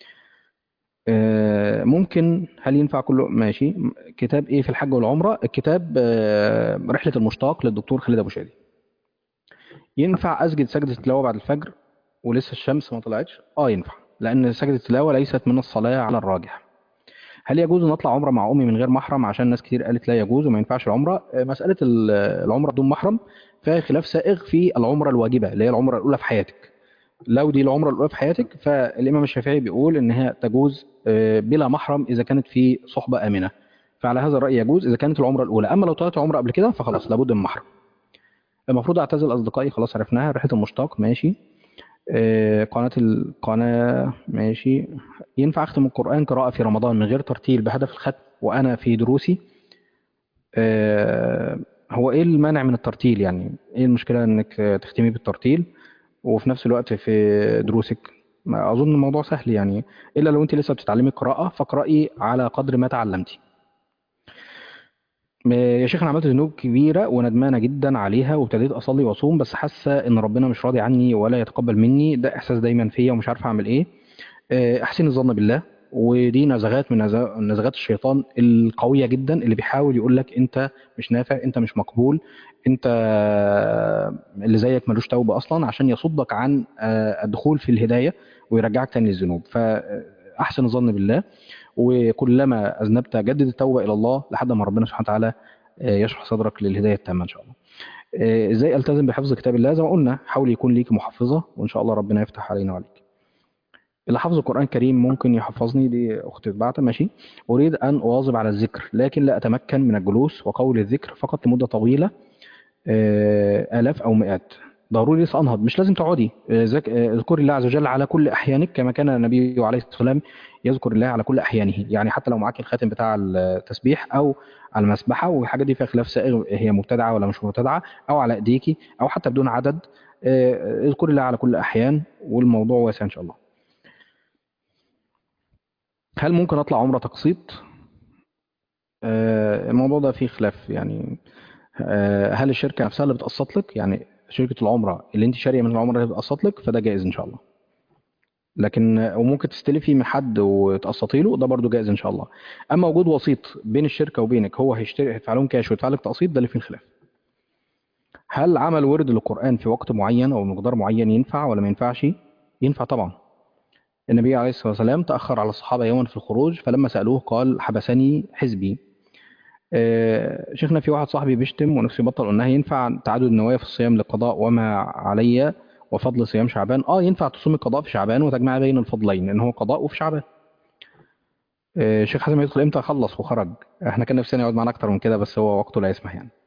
آه، ممكن هل ينفع كله ماشي كتاب ايه في الحج والعمره الكتاب آه، رحله المشتاق للدكتور خالد ابو شادي ينفع اسجد سجده التلاوه بعد الفجر ولسه الشمس ما طلعتش اه ينفع لان سجده التلاوه ليست من الصلاه على الراجح هل يجوز ان اطلع عمره مع امي من غير محرم عشان ناس كتير قالت لا يجوز وما ينفعش العمره آه، مساله ال- العمره بدون محرم فيها خلاف سائغ في العمره الواجبه اللي هي العمره الاولى في حياتك لو دي العمره الاولى في حياتك فالامام الشافعي بيقول ان هي تجوز آه، بلا محرم اذا كانت في صحبه امنه فعلى هذا الراي يجوز اذا كانت العمره الاولى اما لو طلعت عمره قبل كده فخلاص لابد من محرم المفروض اعتزل اصدقائي خلاص عرفناها ريحه المشتاق ماشي آه، قناه القناه ماشي ينفع اختم القران قراءه في رمضان من غير ترتيل بهدف الختم وانا في دروسي آه، هو ايه المانع من الترتيل يعني ايه المشكله انك تختمي بالترتيل وفي نفس الوقت في دروسك ما اظن الموضوع سهل يعني الا لو انت لسه بتتعلمي قراءه فاقراي على قدر ما تعلمتي يا شيخ انا عملت ذنوب كبيره وندمانه جدا عليها وابتديت اصلي واصوم بس حاسه ان ربنا مش راضي عني ولا يتقبل مني ده احساس دايما فيا ومش عارف اعمل ايه آه، احسن الظن بالله ودي نزغات من نزغ- نزغات الشيطان القويه جدا اللي بيحاول يقول لك انت مش نافع انت مش مقبول انت اللي زيك ملوش توبه اصلا عشان يصدك عن آه، الدخول في الهدايه ويرجعك تاني للذنوب فاحسن الظن بالله وكلما اذنبت جدد التوبه الى الله لحد ما ربنا سبحانه وتعالى آه، يشرح صدرك للهدايه التامه ان شاء الله. آه، ازاي التزم بحفظ كتاب الله زي ما قلنا حاول يكون ليك محفظه وان شاء الله ربنا يفتح علينا وعليك. اللي حافظ القرآن الكريم ممكن يحفظني دي أختي بعتها ماشي أريد أن أواظب على الذكر لكن لا أتمكن من الجلوس وقول الذكر فقط لمدة طويلة آه، آلاف أو مئات ضروري سأنهض مش لازم تقعدي آه، ذك- آه، اذكري الله عز وجل على كل أحيانك كما كان النبي عليه الصلاة والسلام يذكر الله على كل أحيانه يعني حتى لو معاك الخاتم بتاع التسبيح أو على المسبحة والحاجة دي فيها خلاف سائغ هي مبتدعة ولا مش مبتدعة أو على إيديكي أو حتى بدون عدد آه، اذكري الله على كل أحيان والموضوع واسع إن شاء الله هل ممكن اطلع عمره تقسيط آه، الموضوع ده فيه خلاف يعني آه، هل الشركه نفسها اللي بتقسط لك يعني شركه العمره اللي انت شاريه من العمره اللي بتقسط لك فده جائز ان شاء الله لكن آه، وممكن تستلفي من حد وتقسطي له ده برضه جائز ان شاء الله اما وجود وسيط بين الشركه وبينك هو هيشتري هيدفع لهم كاش ويدفع لك تقسيط ده اللي فيه الخلاف هل عمل ورد للقران في وقت معين او مقدار معين ينفع ولا ما ينفعش ينفع طبعا النبي عليه الصلاة والسلام تأخر على الصحابة يوما في الخروج فلما سألوه قال حبسني حزبي آه، شيخنا في واحد صاحبي بيشتم ونفسه يبطل قلنا ينفع تعدد النوايا في الصيام للقضاء وما علي وفضل صيام شعبان اه ينفع تصوم القضاء في شعبان وتجمع بين الفضلين لان هو قضاء وفي شعبان آه، شيخ حازم يدخل امتى خلص وخرج احنا كان نفسنا يقعد معانا اكتر من كده بس هو وقته لا يسمح يعني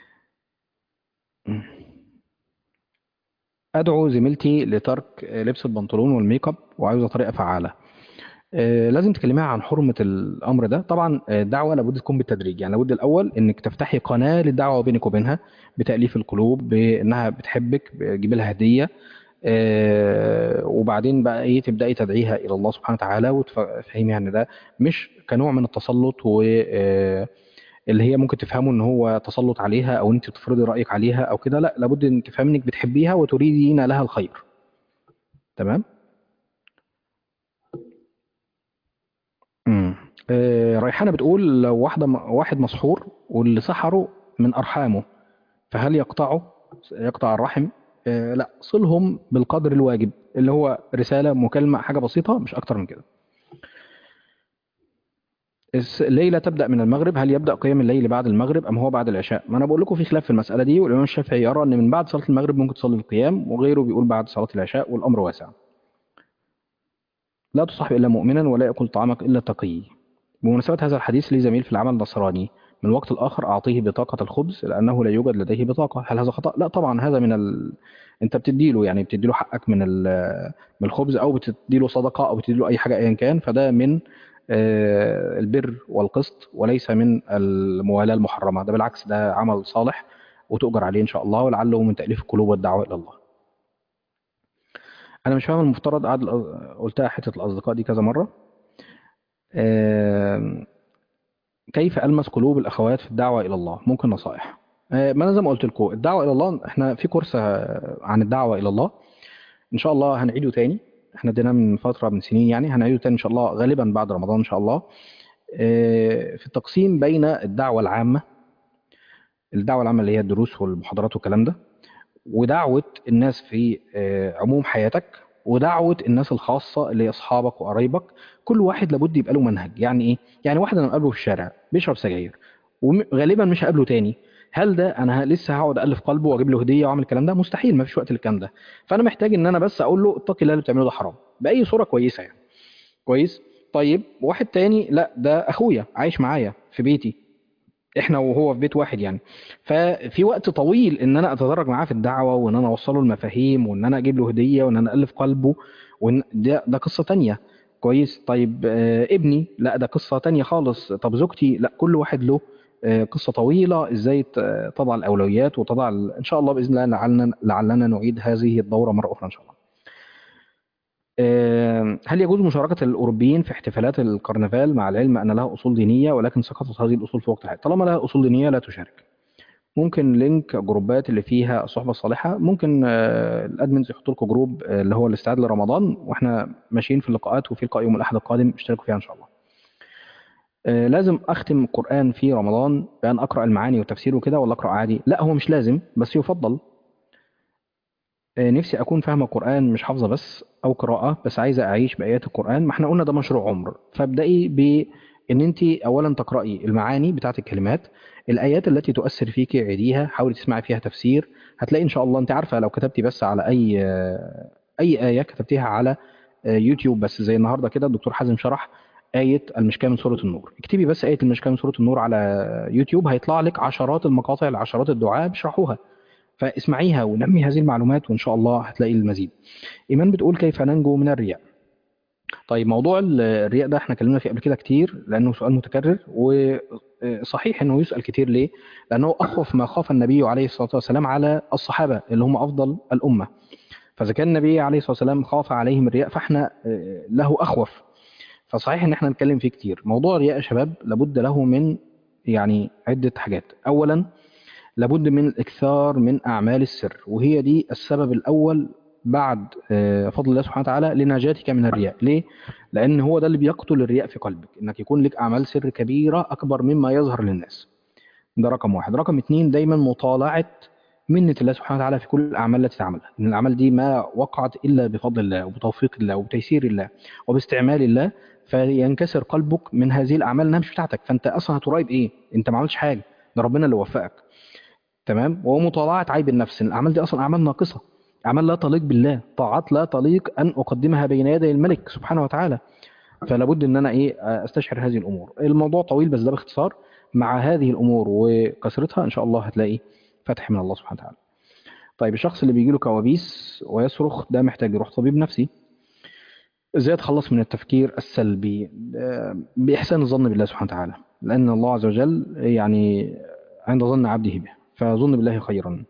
ادعو زميلتي لترك لبس البنطلون والميك اب وعاوزه طريقه فعاله آه، لازم تكلميها عن حرمه الامر ده طبعا آه، الدعوه لابد تكون بالتدريج يعني لابد الاول انك تفتحي قناه للدعوه بينك وبينها بتاليف القلوب بانها بتحبك تجيب لها هديه آه، وبعدين بقى ايه تبداي تدعيها الى الله سبحانه وتعالى وتفهميها ان ده مش كنوع من التسلط و آه، اللي هي ممكن تفهمه ان هو تسلط عليها او انت تفرضي رايك عليها او كده لا لابد ان تفهمي انك بتحبيها وتريدين لها الخير تمام امم آه ريحانه بتقول لو واحده واحد مسحور واللي سحره من ارحامه فهل يقطعه يقطع الرحم آه لا صلهم بالقدر الواجب اللي هو رساله مكالمه حاجه بسيطه مش اكتر من كده الس- الليله تبدا من المغرب هل يبدا قيام الليل بعد المغرب ام هو بعد العشاء ما انا بقول لكم في خلاف في المساله دي والامام الشافعي يرى ان من بعد صلاه المغرب ممكن تصلي القيام وغيره بيقول بعد صلاه العشاء والامر واسع لا تصاحب الا مؤمنا ولا ياكل طعامك الا تقي بمناسبه هذا الحديث لي زميل في العمل نصراني من الوقت الاخر اعطيه بطاقه الخبز لانه لا يوجد لديه بطاقه هل هذا خطا لا طبعا هذا من ال... انت بتديله يعني بتديله حقك من ال... من الخبز او بتديله صدقه او بتديله اي حاجه ايا كان فده من آه، البر والقسط وليس من الموالاه المحرمه ده بالعكس ده عمل صالح وتؤجر عليه ان شاء الله ولعله من تاليف القلوب والدعوه الى الله انا مش فاهم المفترض قعد قلتها حته الاصدقاء دي كذا مره آم، كيف ألمس قلوب الأخوات في الدعوة إلى الله ممكن نصائح آه، ما أنا زي ما قلت لكم الدعوة إلى الله إحنا في كورس آه، عن الدعوة إلى الله إن شاء الله هنعيده تاني إحنا اديناه من فترة من سنين يعني هنعيده تاني إن شاء الله غالبا بعد رمضان إن شاء الله آه، في التقسيم بين الدعوة العامة الدعوة العامة اللي هي الدروس والمحاضرات والكلام ده ودعوة الناس في آه، عموم حياتك ودعوة الناس الخاصة اللي هي أصحابك وقرايبك كل واحد لابد يبقى له منهج يعني إيه؟ يعني واحد أنا مقابله في الشارع بيشرب سجاير وغالبا مش هقابله تاني هل ده انا ه- لسه هقعد الف قلبه واجيب له هديه واعمل الكلام ده مستحيل ما فيش وقت للكلام ده فانا محتاج ان انا بس اقول له اتقي الله اللي بتعمله ده حرام باي صوره كويسه يعني كويس طيب واحد تاني لا ده اخويا عايش معايا في بيتي احنا وهو في بيت واحد يعني ففي وقت طويل ان انا اتدرج معاه في الدعوه وان انا اوصله المفاهيم وان انا اجيب له هديه وان انا الف قلبه وان ده ده قصه تانية كويس طيب آه ابني لا ده قصه تانية خالص طب زوجتي لا كل واحد له آه قصه طويله ازاي ت- تضع الاولويات وتضع ال- ان شاء الله باذن الله لعلنا لعلنا نعيد هذه الدوره مره اخرى ان شاء الله آه، هل يجوز مشاركة الأوروبيين في احتفالات الكرنفال مع العلم أن لها أصول دينية ولكن سقطت هذه الأصول في وقت الحاجة طالما لها أصول دينية لا تشارك ممكن لينك جروبات اللي فيها الصحبة الصالحة ممكن آه، الأدمنز يحطوا لكم جروب آه، اللي هو الاستعداد لرمضان وإحنا ماشيين في اللقاءات وفي لقاء يوم الأحد القادم اشتركوا فيها إن شاء الله آه، لازم أختم القرآن في رمضان بأن أقرأ المعاني والتفسير وكده ولا أقرأ عادي لا هو مش لازم بس يفضل آه، نفسي اكون فاهمه القران مش حافظه بس او قراءه بس عايزه اعيش بايات القران ما احنا قلنا ده مشروع عمر فابدأي بان انت اولا تقراي المعاني بتاعه الكلمات الايات التي تؤثر فيك عيديها حاولي تسمعي فيها تفسير هتلاقي ان شاء الله انت عارفه لو كتبتي بس على اي آه، اي ايه كتبتيها على آه، يوتيوب بس زي النهارده كده الدكتور حازم شرح آية المشكاة من سورة النور اكتبي بس آية المشكاة من سورة النور على يوتيوب هيطلع لك عشرات المقاطع لعشرات الدعاء بيشرحوها فاسمعيها ونمي هذه المعلومات وإن شاء الله هتلاقي المزيد إيمان بتقول كيف ننجو من الرياء طيب موضوع ال- الرياء ده احنا اتكلمنا فيه قبل كده كتير لأنه سؤال متكرر وصحيح إنه يسأل كتير ليه؟ لأنه أخوف ما خاف النبي عليه الصلاة والسلام على الصحابة اللي هم أفضل الأمة فإذا كان النبي عليه الصلاة والسلام خاف عليهم الرياء فاحنا آه، له أخوف فصحيح إن احنا نتكلم فيه كتير موضوع الرياء يا شباب لابد له من يعني عدة حاجات أولا لابد من الإكثار من أعمال السر وهي دي السبب الأول بعد آه، فضل الله سبحانه وتعالى لنجاتك من الرياء ليه؟ لأن هو ده اللي بيقتل الرياء في قلبك إنك يكون لك أعمال سر كبيرة أكبر مما يظهر للناس ده رقم واحد رقم اتنين دايما مطالعة منة الله سبحانه وتعالى في كل الأعمال التي تعملها إن الأعمال دي ما وقعت إلا بفضل الله وبتوفيق الله وبتيسير الله وباستعمال الله فينكسر قلبك من هذه الأعمال إنها مش بتاعتك فأنت أصلا هتراقب إيه؟ أنت ما عملتش حاجة ده ربنا اللي وفقك تمام ومطالعة عيب النفس إن الأعمال دي أصلا أعمال ناقصة أعمال لا تليق بالله طاعات لا تليق أن أقدمها بين يدي الملك سبحانه وتعالى فلا بد ان انا ايه استشعر هذه الامور الموضوع طويل بس ده باختصار مع هذه الامور وكثرتها ان شاء الله هتلاقي فتح من الله سبحانه وتعالى طيب الشخص اللي بيجي له كوابيس ويصرخ ده محتاج يروح طبيب نفسي ازاي اتخلص من التفكير السلبي آه، باحسان الظن بالله سبحانه وتعالى لان الله عز وجل يعني عند ظن عبده به فظن بالله خيرا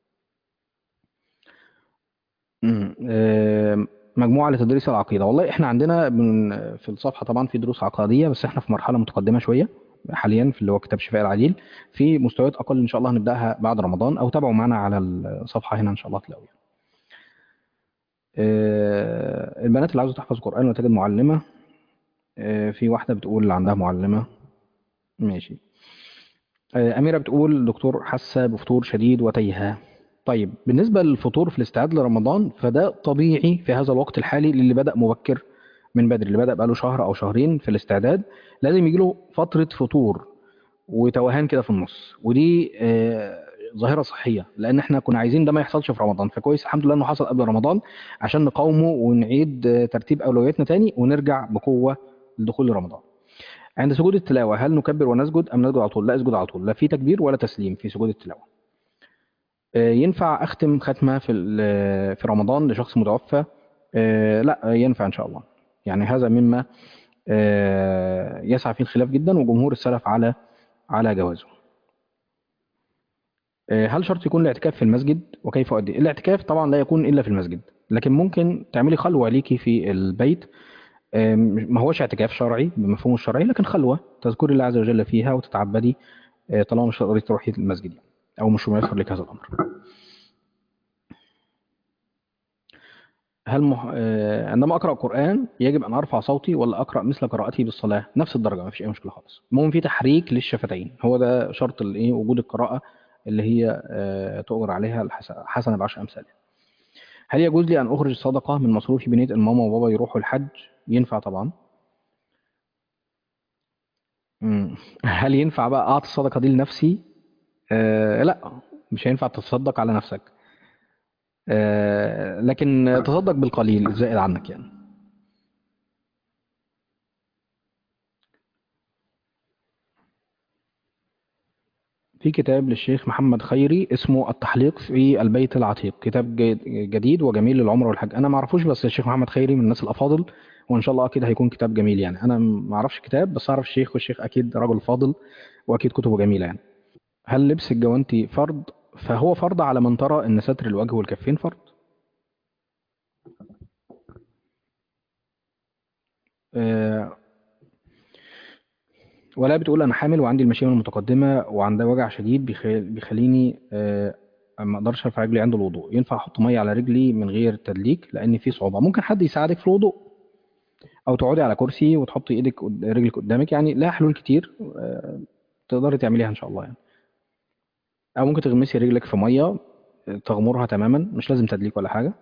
مم. آه، مجموعة لتدريس العقيدة والله احنا عندنا من في الصفحة طبعا في دروس عقادية بس احنا في مرحلة متقدمة شوية حاليا في اللي هو كتاب شفاء العليل في مستويات اقل ان شاء الله هنبداها بعد رمضان او تابعوا معنا على الصفحة هنا ان شاء الله تلاقوها آه، البنات اللي عاوزة تحفظ قرآن وتجد معلمة آه، في واحدة بتقول عندها معلمة ماشي آه، أميرة بتقول دكتور حاسة بفطور شديد وتيهة طيب بالنسبة للفطور في الاستعداد لرمضان فده طبيعي في هذا الوقت الحالي للي بدأ مبكر من بدري اللي بدأ بقاله شهر أو شهرين في الاستعداد لازم يجيله فترة فطور وتوهان كده في النص ودي آه، ظاهرة صحية لأن احنا كنا عايزين ده ما يحصلش في رمضان فكويس الحمد لله إنه حصل قبل رمضان عشان نقاومه ونعيد آه، ترتيب أولوياتنا تاني ونرجع بقوة لدخول رمضان عند سجود التلاوة هل نكبر ونسجد أم نسجد على طول؟ لا اسجد على طول لا في تكبير ولا تسليم في سجود التلاوة آه، ينفع أختم ختمة في ال- في رمضان لشخص متوفى آه، لا ينفع إن شاء الله يعني هذا مما آه، يسعى فيه الخلاف جدا وجمهور السلف على على جوازه آه، هل شرط يكون الاعتكاف في المسجد وكيف أؤدي الاعتكاف طبعا لا يكون إلا في المسجد لكن ممكن تعملي خلوة ليكي في البيت آه، ما هوش اعتكاف شرعي بمفهومه الشرعي لكن خلوة تذكري الله عز وجل فيها وتتعبدي آه، طالما مش هتقدري تروحي المسجد يعني أو مش ميسر لك هذا الأمر هل مح... آه، عندما أقرأ القرآن يجب أن أرفع صوتي ولا أقرأ مثل قراءتي بالصلاة نفس الدرجة ما فيش أي مشكلة خالص المهم في تحريك للشفتين هو ده شرط الإيه وجود القراءة اللي هي آه، تؤجر عليها الحس- حسنة بعشر أمثالها هل يجوز لي أن أخرج صدقة من مصروفي بنية إن ماما وبابا يروحوا الحج ينفع طبعا مم. هل ينفع بقى أعطي الصدقة دي لنفسي آه لا مش هينفع تتصدق على نفسك آه لكن تصدق بالقليل الزائد عنك يعني في كتاب للشيخ محمد خيري اسمه التحليق في البيت العتيق كتاب جي- جديد وجميل للعمر والحج انا ما اعرفوش بس الشيخ محمد خيري من الناس الافاضل وان شاء الله اكيد هيكون كتاب جميل يعني انا ما اعرفش كتاب بس اعرف الشيخ والشيخ اكيد رجل فاضل واكيد كتبه جميله يعني هل لبس الجوانتي فرض فهو فرض على من ترى ان ستر الوجه والكفين فرض آه، ولا بتقول انا حامل وعندي المشيمه المتقدمه وعندها وجع شديد بيخ- بيخليني آه، ما اقدرش ارفع رجلي عند الوضوء ينفع احط ميه على رجلي من غير تدليك لان في صعوبه ممكن حد يساعدك في الوضوء او تقعدي على كرسي وتحطي ايدك قد- رجلك قدامك يعني لها حلول كتير آه، تقدري تعمليها ان شاء الله يعني او ممكن تغمسي رجلك في ميه آه، تغمرها تماما مش لازم تدليك ولا حاجه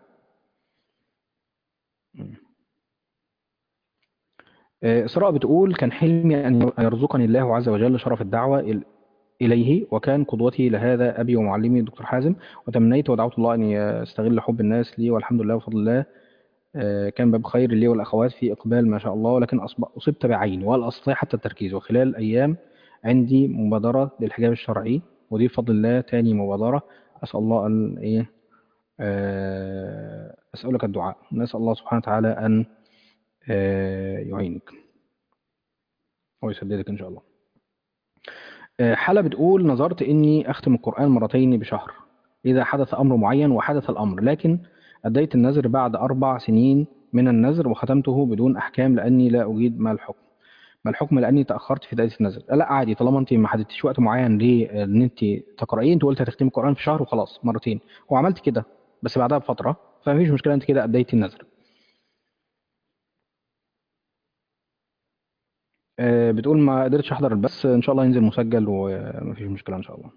آه، إسراء بتقول كان حلمي أن يرزقني الله عز وجل شرف الدعوة إل- إليه وكان قدوتي لهذا أبي ومعلمي الدكتور حازم وتمنيت ودعوت الله أن يستغل حب الناس لي والحمد لله وفضل الله آه، كان باب خير لي والأخوات في إقبال ما شاء الله ولكن أصب- أصبت بعين ولا أستطيع حتى التركيز وخلال أيام عندي مبادرة للحجاب الشرعي ودي بفضل الله تاني مبادرة أسأل الله أن إيه آه، أسألك الدعاء نسأل الله سبحانه وتعالى أن آه، يعينك ويسددك إن شاء الله آه، حالة بتقول نظرت إني أختم القرآن مرتين بشهر إذا حدث أمر معين وحدث الأمر لكن أديت النذر بعد أربع سنين من النذر وختمته بدون أحكام لأني لا أجيد ما الحكم ما الحكم لأني تأخرت في أداية النذر لا عادي طالما أنت ما حددتيش وقت معين لأن أنت تقرأيه أنت قلت هتختمي القرآن في شهر وخلاص مرتين وعملت كده بس بعدها بفترة فمفيش مشكلة أنت كده أديتي النذر آه، بتقول ما قدرتش أحضر البث إن شاء الله ينزل مسجل ومفيش مشكلة إن شاء الله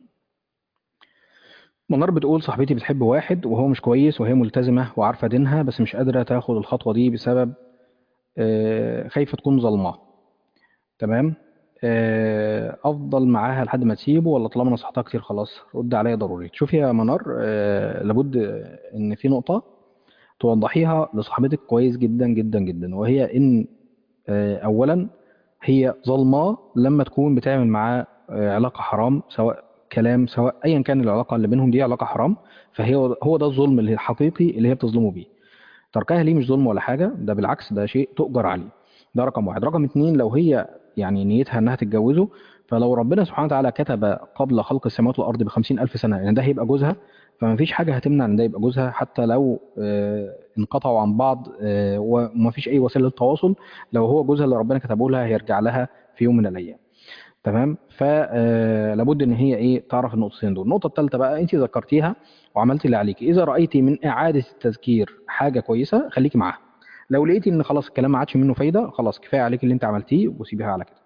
منار بتقول صاحبتي بتحب واحد وهو مش كويس وهي ملتزمة وعارفة دينها بس مش قادرة تاخد الخطوة دي بسبب آه، خايفة تكون ظلمة تمام آه، أفضل معاها لحد ما تسيبه ولا طالما نصحتها كتير خلاص رد عليا ضروري شوفي يا منار آه، لابد إن في نقطة توضحيها لصاحبتك كويس جدا جدا جدا وهي إن آه، أولا هي ظلماه لما تكون بتعمل معاه آه، علاقة حرام سواء كلام سواء ايا كان العلاقه اللي بينهم دي علاقه حرام فهي هو ده الظلم اللي الحقيقي اللي هي بتظلمه بيه تركها ليه مش ظلم ولا حاجه ده بالعكس ده شيء تؤجر عليه ده رقم واحد رقم اتنين لو هي يعني نيتها انها تتجوزه فلو ربنا سبحانه وتعالى كتب قبل خلق السماوات والارض بخمسين الف سنه ان ده هيبقى جوزها فما فيش حاجه هتمنع ان ده يبقى جوزها حتى لو آه، انقطعوا عن بعض آه، وما فيش اي وسيله للتواصل لو هو جوزها اللي ربنا كتبه لها هيرجع لها في يوم من الايام تمام فلابد ان هي ايه تعرف النقطتين دول النقطه الثالثه بقى انت ذكرتيها وعملتي اللي عليكي اذا رايتي من اعاده التذكير حاجه كويسه خليكي معاها لو لقيتي ان خلاص الكلام ما عادش منه فايده خلاص كفايه عليك اللي انت عملتيه وسيبيها على كده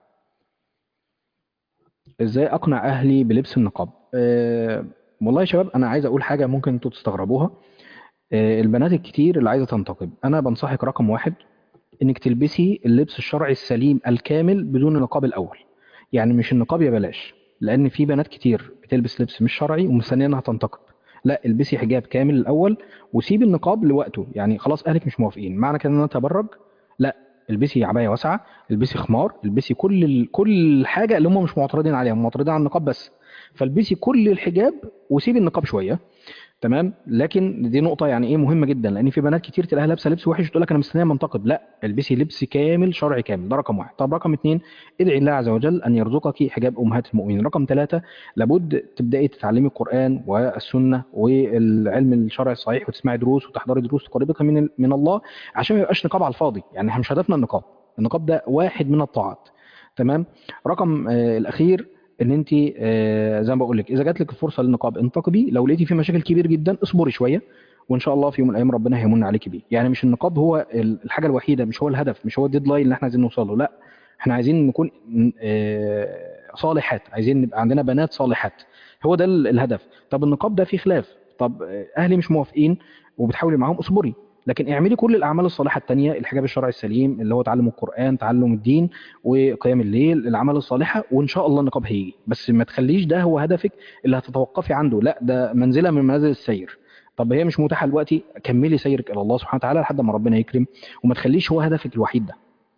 ازاي اقنع اهلي بلبس النقاب أه والله يا شباب انا عايز اقول حاجه ممكن انتوا تستغربوها أه البنات الكتير اللي عايزه تنتقب انا بنصحك رقم واحد انك تلبسي اللبس الشرعي السليم الكامل بدون النقاب الاول يعني مش النقاب يا بلاش لان في بنات كتير بتلبس لبس مش شرعي ومستنيه انها تنتقب لا البسي حجاب كامل الاول وسيبي النقاب لوقته يعني خلاص اهلك مش موافقين معنى كده ان انا اتبرج لا البسي عبايه واسعه البسي خمار البسي كل ال... كل حاجه اللي هم مش معترضين عليها هم معترضين على النقاب بس فالبسي كل الحجاب وسيبي النقاب شويه تمام لكن دي نقطة يعني ايه مهمة جدا لان في بنات كتير تلاقيها لابسة لبس وحش تقول لك انا مستنية منتقد لا البسي لبس كامل شرعي كامل ده رقم واحد طب رقم اثنين ادعي الله عز وجل ان يرزقك حجاب امهات المؤمنين رقم ثلاثة لابد تبداي تتعلمي القرآن والسنة والعلم الشرعي الصحيح وتسمعي دروس وتحضري دروس تقربك من من الله عشان ما يبقاش نقاب على الفاضي يعني احنا مش هدفنا النقاب النقاب ده واحد من الطاعات تمام رقم آه الاخير ان انت آه زي ما بقول لك اذا جات لك الفرصه للنقاب انتقبي لو لقيتي في مشاكل كبير جدا اصبري شويه وان شاء الله في يوم من الايام ربنا هيمن عليك بيه يعني مش النقاب هو الحاجه الوحيده مش هو الهدف مش هو الديدلاين اللي احنا عايزين نوصل له لا احنا عايزين نكون آه صالحات عايزين نبقى عندنا بنات صالحات هو ده الهدف طب النقاب ده فيه خلاف طب اهلي مش موافقين وبتحاولي معاهم اصبري لكن اعملي كل الاعمال الصالحه التانية الحجاب الشرعي السليم اللي هو تعلم القران تعلم الدين وقيام الليل الاعمال الصالحه وان شاء الله النقاب هيجي بس ما تخليش ده هو هدفك اللي هتتوقفي عنده لا ده منزله من منازل السير طب هي مش متاحه دلوقتي كملي سيرك الى الله سبحانه وتعالى لحد ما ربنا يكرم وما تخليش هو هدفك الوحيد ده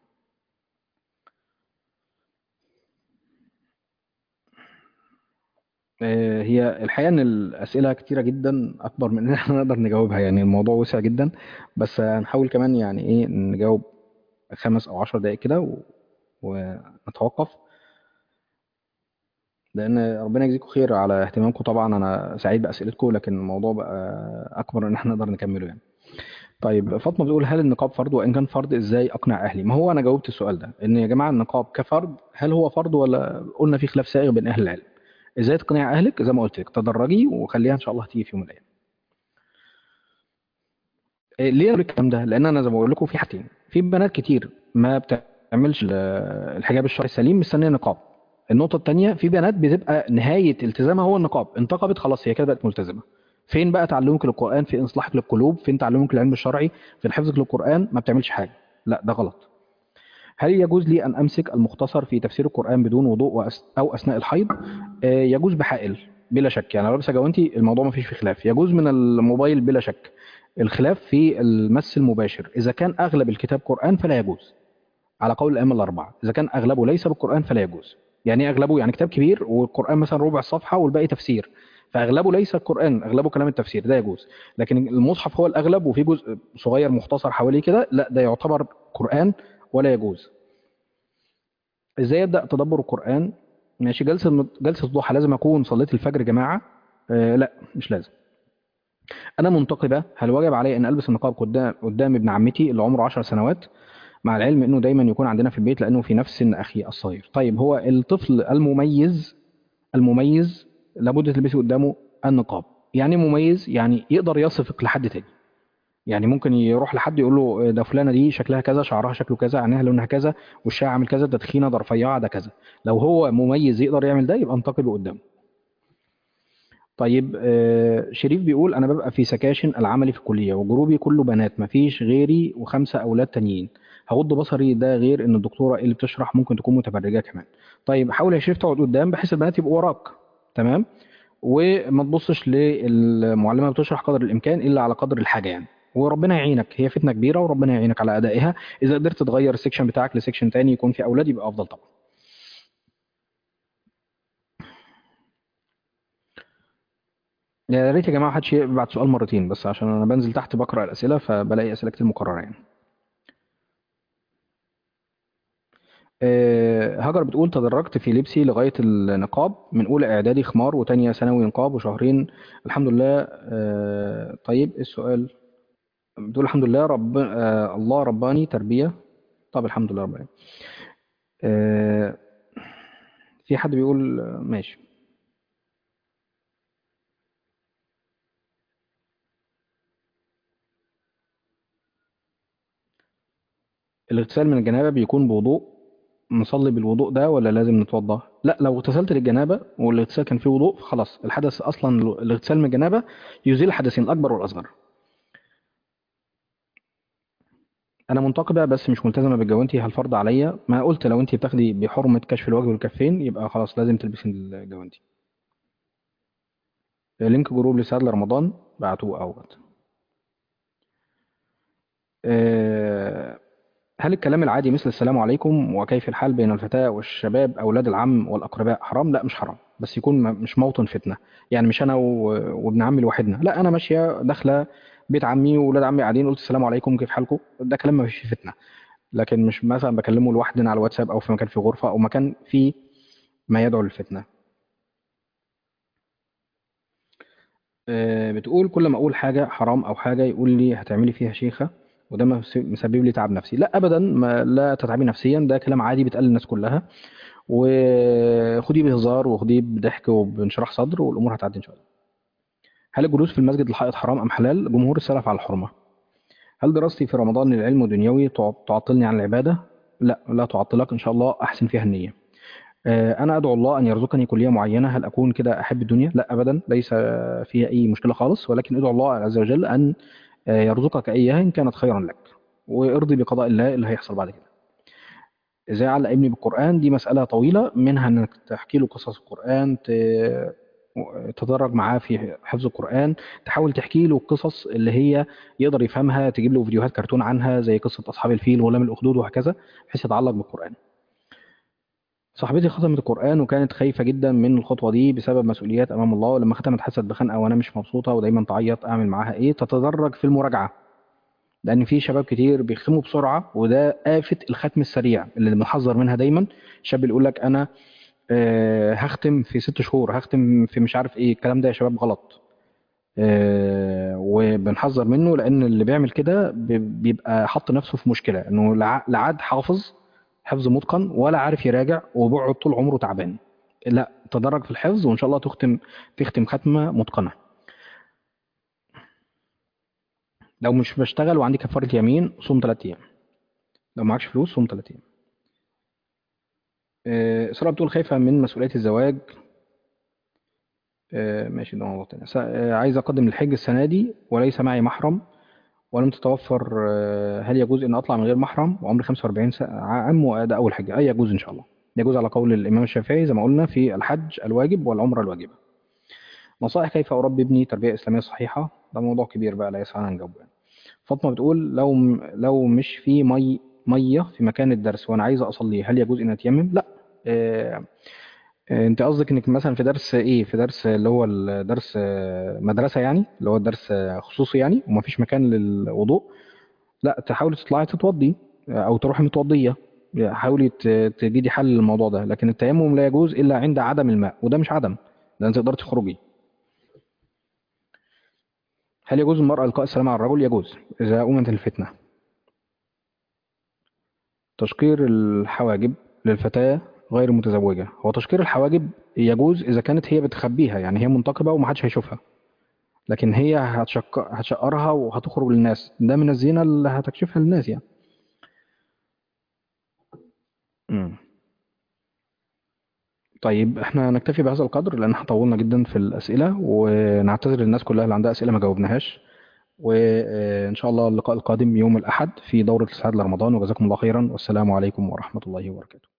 آه، هي الحقيقة إن الأسئلة كتيرة جدا أكبر من إن إحنا نقدر نجاوبها يعني الموضوع وسع جدا بس هنحاول كمان يعني إيه نجاوب خمس أو عشر دقايق كده و... ونتوقف لأن ربنا يجزيكم خير على اهتمامكم طبعا أنا سعيد بأسئلتكم لكن الموضوع بقى أكبر إن إحنا نقدر نكمله يعني طيب فاطمة بتقول هل النقاب فرض وإن كان فرض إزاي أقنع أهلي ما هو أنا جاوبت السؤال ده إن يا جماعة النقاب كفرض هل هو فرض ولا قلنا في خلاف سائغ بين أهل العلم ازاي تقنع اهلك زي ما قلت لك تدرجي وخليها ان شاء الله تيجي في يوم من الايام إيه ليه أقول الكلام ده لان انا زي ما بقول لكم في حاجتين في بنات كتير ما بتعملش ال- الحجاب الشرعي السليم مستنيه نقاب النقطه الثانيه في بنات بتبقى نهايه التزامها هو النقاب انتقبت خلاص هي كده بقت ملتزمه فين بقى تعلمك للقران في اصلاحك للقلوب فين تعلمك للعلم الشرعي فين حفظك للقران ما بتعملش حاجه لا ده غلط هل يجوز لي أن أمسك المختصر في تفسير القرآن بدون وضوء وأس أو أثناء الحيض؟ آه، يجوز بحائل بلا شك يعني لو لابسة جوانتي الموضوع ما فيش فيه خلاف يجوز من الموبايل بلا شك الخلاف في المس المباشر إذا كان أغلب الكتاب قرآن فلا يجوز على قول الأئمة الأربعة إذا كان أغلبه ليس بالقرآن فلا يجوز يعني إيه أغلبه يعني كتاب كبير والقرآن مثلا ربع الصفحة والباقي تفسير فأغلبه ليس القرآن أغلبه كلام التفسير ده يجوز لكن المصحف هو الأغلب وفي جزء صغير مختصر حواليه كده لا ده يعتبر قرآن ولا يجوز ازاي ابدا تدبر القران ماشي جلسه جلسه ضحى لازم اكون صليت الفجر جماعه آه لا مش لازم انا منتقبه هل واجب علي ان البس النقاب قدام قدام ابن عمتي اللي عمره 10 سنوات مع العلم انه دايما يكون عندنا في البيت لانه في نفس سن اخي الصغير طيب هو الطفل المميز المميز لابد تلبسي قدامه النقاب يعني إيه مميز يعني يقدر يصفك لحد تاني يعني ممكن يروح لحد يقول له ده فلانه دي شكلها كذا شعرها شكله كذا عينيها لونها كذا وشها عامل كذا ده تخينه ده رفيعه ده كذا لو هو مميز يقدر يعمل ده يبقى انتقبي قدامه طيب آه، شريف بيقول انا ببقى في سكاشن العملي في الكليه وجروبي كله بنات مفيش غيري وخمسه اولاد تانيين هغض بصري ده غير ان الدكتوره اللي بتشرح ممكن تكون متبرجه كمان طيب حاول يا شريف تقعد قدام بحيث البنات يبقوا وراك تمام وما تبصش للمعلمه بتشرح قدر الامكان الا على قدر الحاجه يعني وربنا يعينك هي فتنه كبيره وربنا يعينك على ادائها اذا قدرت تغير السكشن بتاعك لسكشن تاني يكون في اولاد يبقى افضل طبعا يا ريت يا جماعه محدش يبعت سؤال مرتين بس عشان انا بنزل تحت بقرا الاسئله فبلاقي اسئله كتير مكرره يعني آه، هاجر بتقول تدرجت في لبسي لغاية النقاب من أولى إعدادي خمار وتانية ثانوي نقاب وشهرين الحمد لله آه، طيب إيه السؤال بتقول الحمد لله رب آه، الله رباني تربية طب الحمد لله رب العالمين آه، في حد بيقول آه، ماشي الاغتسال من الجنابة بيكون بوضوء نصلي بالوضوء ده ولا لازم نتوضا لا لو اغتسلت للجنابة والاغتسال كان فيه وضوء خلاص الحدث أصلا الاغتسال من الجنابة يزيل الحدثين الأكبر والأصغر انا منتقبه بس مش ملتزمه بالجوانتي هل فرض عليا ما قلت لو انت بتاخدي بحرمه كشف الوجه والكفين يبقى خلاص لازم تلبسي الجوانتي لينك جروب لسعد رمضان بعتوه اهوت آه، هل الكلام العادي مثل السلام عليكم وكيف الحال بين الفتاة والشباب أولاد العم والأقرباء حرام؟ لا مش حرام بس يكون م- مش موطن فتنة يعني مش أنا و- وابن عمي لوحدنا لا أنا ماشية داخلة بيت عمي وولاد عمي قاعدين قلت السلام عليكم كيف حالكم ده كلام ما فيش فيه فتنة لكن مش مثلا بكلمه لوحدنا على الواتساب أو في مكان فيه غرفة أو مكان فيه ما يدعو للفتنة آه، بتقول كل ما اقول حاجه حرام او حاجه يقول لي هتعملي فيها شيخه وده مس- مسبب لي تعب نفسي لا ابدا ما لا تتعبي نفسيا ده كلام عادي بيتقال للناس كلها وخديه بهزار وخديه بضحك وبانشراح صدر والامور هتعدي ان شاء الله هل الجلوس في المسجد الحائط حرام ام حلال جمهور السلف على الحرمه هل دراستي في رمضان للعلم ودنيوي تع- تعطلني عن العباده لا لا تعطلك ان شاء الله احسن فيها النيه آه، أنا أدعو الله أن يرزقني كلية معينة هل أكون كده أحب الدنيا؟ لا أبدا ليس فيها أي مشكلة خالص ولكن أدعو الله عز وجل أن آه، يرزقك إياها إن كانت خيرا لك وارضي بقضاء الله اللي هيحصل بعد كده ازاي علق ابني بالقرآن دي مسألة طويلة منها انك تحكي له قصص القرآن ت- تتدرج معاه في حفظ القرآن تحاول تحكي له قصص اللي هي يقدر يفهمها تجيب له فيديوهات كرتون عنها زي قصة أصحاب الفيل وغلام الأخدود وهكذا بحيث يتعلق بالقرآن صاحبتي ختمت القرآن وكانت خايفة جدا من الخطوة دي بسبب مسؤوليات أمام الله ولما ختمت حست بخنقة وأنا مش مبسوطة ودايما تعيط أعمل معاها إيه تتدرج في المراجعة لأن في شباب كتير بيختموا بسرعة وده آفة الختم السريع اللي بنحذر منها دايما الشاب اللي يقول لك أنا آه، هختم في ست شهور هختم في مش عارف إيه الكلام ده يا شباب غلط آه، وبنحذر منه لأن اللي بيعمل كده بي- بيبقى حط نفسه في مشكلة إنه لا لا عاد حافظ حفظ متقن ولا عارف يراجع وبيقعد طول عمره تعبان لا تدرج في الحفظ وإن شاء الله تختم تختم ختمة متقنة لو مش بشتغل وعندي كفارة يمين صوم ثلاث أيام لو معكش فلوس صوم ثلاث أيام آه، إسراء بتقول خايفة من مسؤولية الزواج آه، ماشي ده موضوع تاني س- آه، عايز أقدم الحج السنة دي وليس معي محرم ولم تتوفر آه، هل يجوز أن أطلع من غير محرم وعمري 45 سنة عام وده أول حاجة أي يجوز إن شاء الله يجوز على قول الإمام الشافعي زي ما قلنا في الحج الواجب والعمرة الواجبة نصائح كيف أربي ابني تربية إسلامية صحيحة ده موضوع كبير بقى لا يسعنا نجاوبه يعني. فاطمة بتقول لو لو مش في مي مية في مكان الدرس وأنا عايزة أصلي هل يجوز إن أتيمم؟ لا آه، آه، أنت قصدك إنك مثلا في درس إيه؟ في درس اللي هو الدرس آه، مدرسة يعني اللي هو الدرس آه، خصوصي يعني ومفيش مكان للوضوء لا تحاولي تطلعي تتوضي آه، أو تروحي متوضية حاولي ت- تجدي حل للموضوع ده لكن التيمم لا يجوز إلا عند عدم الماء وده مش عدم ده أنت تقدري تخرجي هل يجوز المرأة إلقاء السلام على الرجل؟ يجوز إذا أمنت الفتنة تشقير الحواجب للفتاة غير متزوجة هو تشقير الحواجب يجوز إذا كانت هي بتخبيها يعني هي منتقبة ومحدش هيشوفها لكن هي هتشق... هتشقرها وهتخرج للناس ده من الزينة اللي هتكشفها للناس يعني مم. طيب احنا نكتفي بهذا القدر لأن احنا طولنا جدا في الأسئلة ونعتذر للناس كلها اللي عندها أسئلة ما جاوبناهاش وإن شاء الله اللقاء القادم يوم الأحد في دورة السعادة لرمضان وجزاكم الله خيرا والسلام عليكم ورحمة الله وبركاته